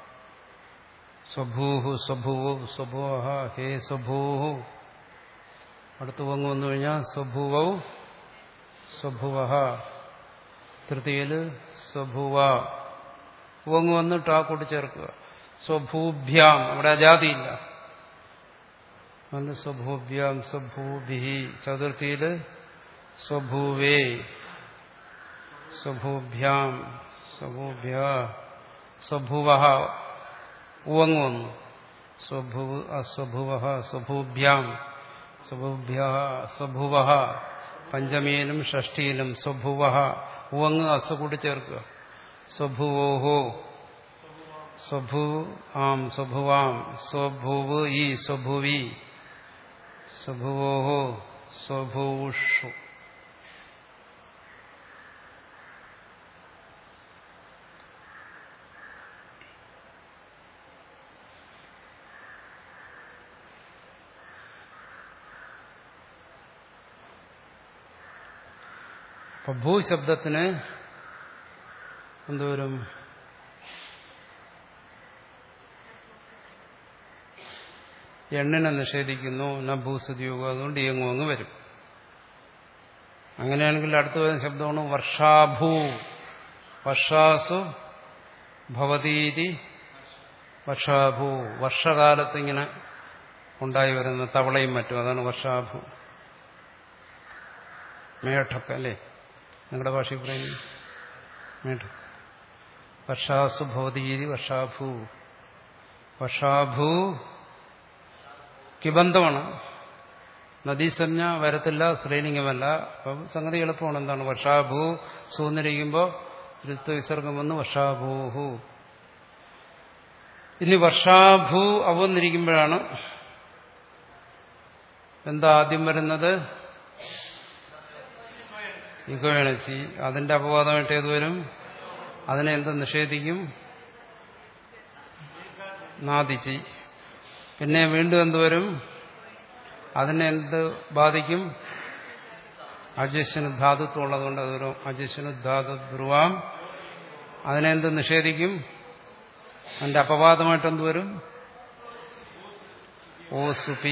സ്വഭൂഹു സ്വഭൂവു സ്വഭൂവഹ ഹേ സ്വഭൂഹു അടുത്ത് വങ്ങ് വന്നു കഴിഞ്ഞാൽ സ്വഭൂവൗ സ്വഭുവഹ തൃതീയല് സ്വഭുവ വങ്ങ് വന്നിട്ട് ആ കൂട്ടിച്ചേർക്കുക സ്വഭൂഭ്യാം അവിടെ അജാതിയില്ല അതുകൊണ്ട് സ്വഭൂഭ്യാം സ്വഭൂഭി ചതുർത്ഥിയില് സ്വഭൂവേ സ്വഭൂഭ്യാം സ്വഭൂഭ്യ സ്വഭുവ ഉവങ്ങ് വന്നു സ്വഭു അസ്വഭുവ സ്വഭൂഭ്യാം സ്വഭൂഭ്യ സ്വഭുവ പഞ്ചമിയിലും ഷഷ്ടിയിലും സ്വഭുവ ഉവങ്ങ് അസ് കൂടി ചേർക്കുക സ്വഭുവോഹോ സ്വഭു ആം സ്വഭുവാം സ്വഭുവ് ഈ സ്വഭുവി സ്വഭുവോഹോ സ്വഭൂഷു അപ്പൊ ഭൂശബ്ദത്തിന് എന്തോരും എണ്ണിനെ നിഷേധിക്കുന്നു ന ഭൂസ്ഥിതിയോഗം അതുകൊണ്ട് ഇയങ്ങും അങ്ങ് വരും അങ്ങനെയാണെങ്കിൽ അടുത്ത വരുന്ന ശബ്ദമാണ് വർഷാഭൂ വർഷാസു ഭവതീതി വർഷാഭൂ വർഷകാലത്ത് ഇങ്ങനെ ഉണ്ടായി വരുന്ന തവളയും മറ്റും അതാണ് വർഷാഭൂ മേഠക്ക് അല്ലേ നിങ്ങളുടെ ഭാഷയിൽ പറയുന്നു മേഠക്ക് വർഷാസു ഭവതീതി വർഷാഭൂ വർഷാഭൂ കിബന്ധമാണ് നദീസഞ്ജ വരത്തില്ല സ്ത്രീലിംഗമല്ല അപ്പം സംഗതി എളുപ്പമാണ് എന്താണ് വർഷാഭൂ സൂന്നിരിക്കുമ്പോൾ ഋത്വ വിസർഗം വന്ന് വർഷാഭൂഹു ഇനി വർഷാഭൂ അവന്നിരിക്കുമ്പോഴാണ് എന്താ ആദ്യം വരുന്നത് ഇഗോയണച്ചി അതിന്റെ അപവാദമായിട്ട് ഏത് വരും അതിനെ എന്ത് നിഷേധിക്കും നാദിച്ചി പിന്നെ വീണ്ടും എന്തുവരും അതിനെ എന്ത് ബാധിക്കും അജസ്വന് ധാതുത്വം ഉള്ളതുകൊണ്ട് അത് വരും അജസ്വന് ധാതു ബ്രുവാം അതിനെന്ത് നിഷേധിക്കും അതിന്റെ അപവാദമായിട്ട് എന്ത് വരും ഓ സുപി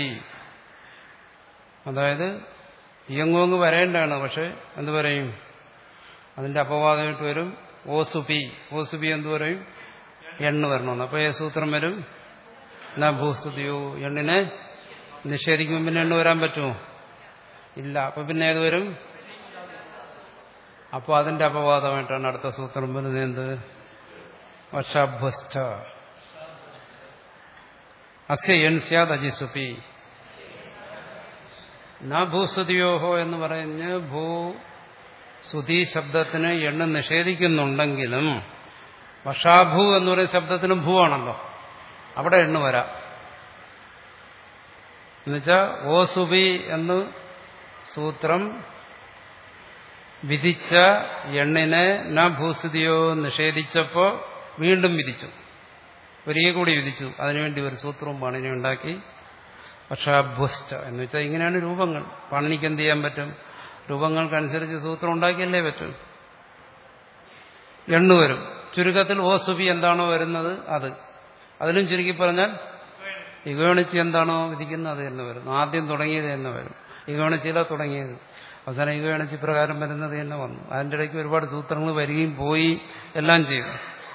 അതായത് ഇയങ്ങോങ്ങ് വരേണ്ടതാണ് പക്ഷെ എന്ത് പറയും അതിന്റെ അപവാദമായിട്ട് വരും ഓസുപി ഓസുപി എന്ത് പറയും എണ്ണ് വരണമെന്ന് അപ്പൊ ഏ സൂത്രം വരും എന്നാ ഭൂസ്തുതിയോ എണ്ണിനെ നിഷേധിക്കുമ്പോൾ പിന്നെ എണ്ണ് വരാൻ പറ്റുമോ ഇല്ല അപ്പൊ പിന്നെ ഏത് വരും അപ്പൊ അതിന്റെ അപവാദമായിട്ടാണ് അടുത്ത സൂത്രം വരുന്നത് എന്ത് വർഷാഭ്വസ്ഥ അസ്യ എൺ സ്യാദ് അജിസുപി ന ഭൂസ്തുതിയോഹോ എന്ന് പറഞ്ഞ് ഭൂ സുതി ശബ്ദത്തിന് എണ്ണ് നിഷേധിക്കുന്നുണ്ടെങ്കിലും വഷാഭൂ എന്ന് പറയുന്ന ശബ്ദത്തിന് ഭൂ ആണല്ലോ അവിടെ എണ്ണ വരാം എന്നുവെച്ചാൽ ഓ സുബി എന്ന് സൂത്രം വിധിച്ച എണ്ണിനെ ന ഭൂസ്ഥിതിയോ നിഷേധിച്ചപ്പോ വീണ്ടും വിധിച്ചു ഒരിക്കൽ കൂടി വിധിച്ചു അതിനുവേണ്ടി ഒരു സൂത്രവും പാണിനി ഉണ്ടാക്കി പക്ഷാഭ്വസ്ഥ എന്ന് വെച്ചാൽ ഇങ്ങനെയാണ് രൂപങ്ങൾ പാണിനിക്ക് എന്ത് ചെയ്യാൻ പറ്റും രൂപങ്ങൾക്കനുസരിച്ച് സൂത്രം ഉണ്ടാക്കിയല്ലേ പറ്റും എണ്ണു വരും ചുരുക്കത്തിൽ ഓ സുബി എന്താണോ വരുന്നത് അത് അതിലും ചുരുക്കി പറഞ്ഞാൽ ഇഗോണിച്ച് എന്താണോ വിധിക്കുന്നത് അത് തന്നെ വരും ആദ്യം തുടങ്ങിയത് തന്നെ വരും ഇഗോണിച്ചില തുടങ്ങിയത് അവസാനം ഇഗോണിച്ച് പ്രകാരം വരുന്നത് തന്നെ വന്നു അതിൻ്റെ ഇടയ്ക്ക് ഒരുപാട് സൂത്രങ്ങൾ വരികയും പോയി എല്ലാം ചെയ്തു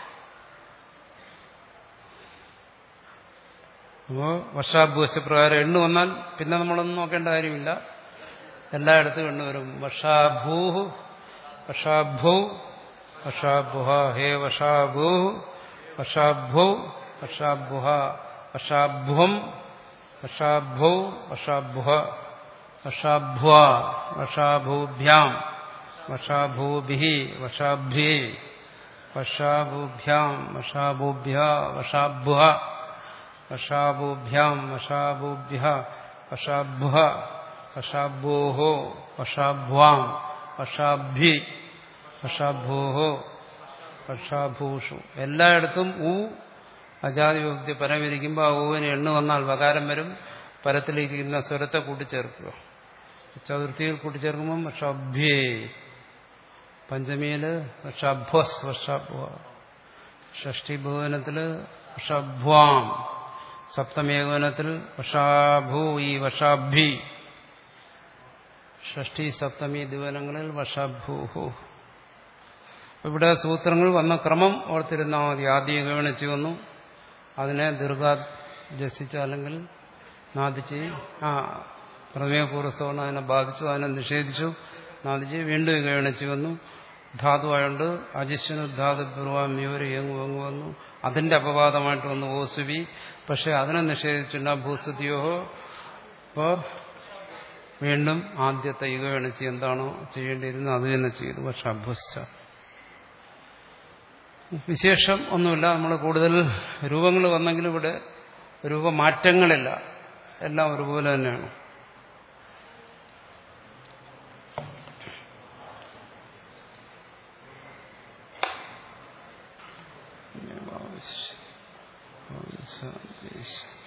അപ്പോ വർഷാഭൂസ പ്രകാരം എണ്ണു വന്നാൽ പിന്നെ നമ്മളൊന്നും നോക്കേണ്ട കാര്യമില്ല എല്ലായിടത്തും എണ്ണു വരും വർഷാഭൂ വർഷാഭൂ വർഷാഭുഹ ഹേ വർഷാഭൂ വർഷാഭൂ വർഷാഭുഹ വർഷാഭുവം വർഷാഭൗ വർഷാഭുഹ വർഷാഭ്വ വർഷാഭൂഭ്യാം വർഷാഭൂഭി വർഷാഭ്യേ വർഷാഭൂഭ്യാം വർഷാഭൂഭ്യ വർഷാഭുഹ വർഷാഭൂഭ്യാം വർഷാഭൂഭ്യ വർഷാഭുഹ വർഷാഭോഹോ വർഷാഭ്വാം വർഷാഭി വർഷാഭോഹോ വർഷാഭൂഷു എല്ലായിടത്തും ഊ അജാതി വിഭക്തി പരമിരിക്കുമ്പോൾ ആ ഊവിന് എണ്ണു വന്നാൽ വകാരം വരും പരത്തിലിരിക്കുന്ന സ്വരത്തെ കൂട്ടിച്ചേർക്കുക ചതുർത്ഥിയിൽ കൂട്ടിച്ചേർക്കുമ്പം വർഷാഭ്യേ പഞ്ചമിയില് വർഷാഭ്വസ് വർഷാഭ്വ ഷഷ്ടി ഭുവനത്തില് വർഷാഭ്വാം സപ്തമേകവനത്തിൽ വർഷാഭൂ ഈ വർഷാഭി ഷഷ്ടി സപ്തമി ദിവനങ്ങളിൽ വർഷാഭൂഹു ഇവിടെ സൂത്രങ്ങൾ വന്ന ക്രമം ഓർത്തിരുന്നാൽ മതി ആദ്യം ഗവണിച്ചു വന്നു അതിനെ ദീർഘ ജസിച്ചു അല്ലെങ്കിൽ നാദിച്ച് ആ പ്രമേയ പൂർവ്വസവർണ അതിനെ ബാധിച്ചു അതിനെ നിഷേധിച്ചു നാദിച്ച് വീണ്ടും ഗവണിച്ചു വന്നു ധാതുവായോണ്ട് അജിശ്വന് ധാതു പൂർവ്വം യോര് എങ്ങു എങ്ങു വന്നു അതിന്റെ അപവാദമായിട്ട് വന്നു ഓസുവി പക്ഷെ അതിനെ നിഷേധിച്ചില്ല ഭൂസ്തുതിയോ അപ്പോ വീണ്ടും ആദ്യത്തെ യുഗവണിച്ച് എന്താണോ ചെയ്യേണ്ടിയിരുന്നത് അത് തന്നെ ചെയ്തു പക്ഷെ അഭ്യസിച്ച വിശേഷം ഒന്നുമില്ല നമ്മൾ കൂടുതൽ രൂപങ്ങൾ വന്നെങ്കിലും ഇവിടെ രൂപമാറ്റങ്ങളില്ല എല്ലാം ഒരുപോലെ തന്നെയാണ് ശാന്തി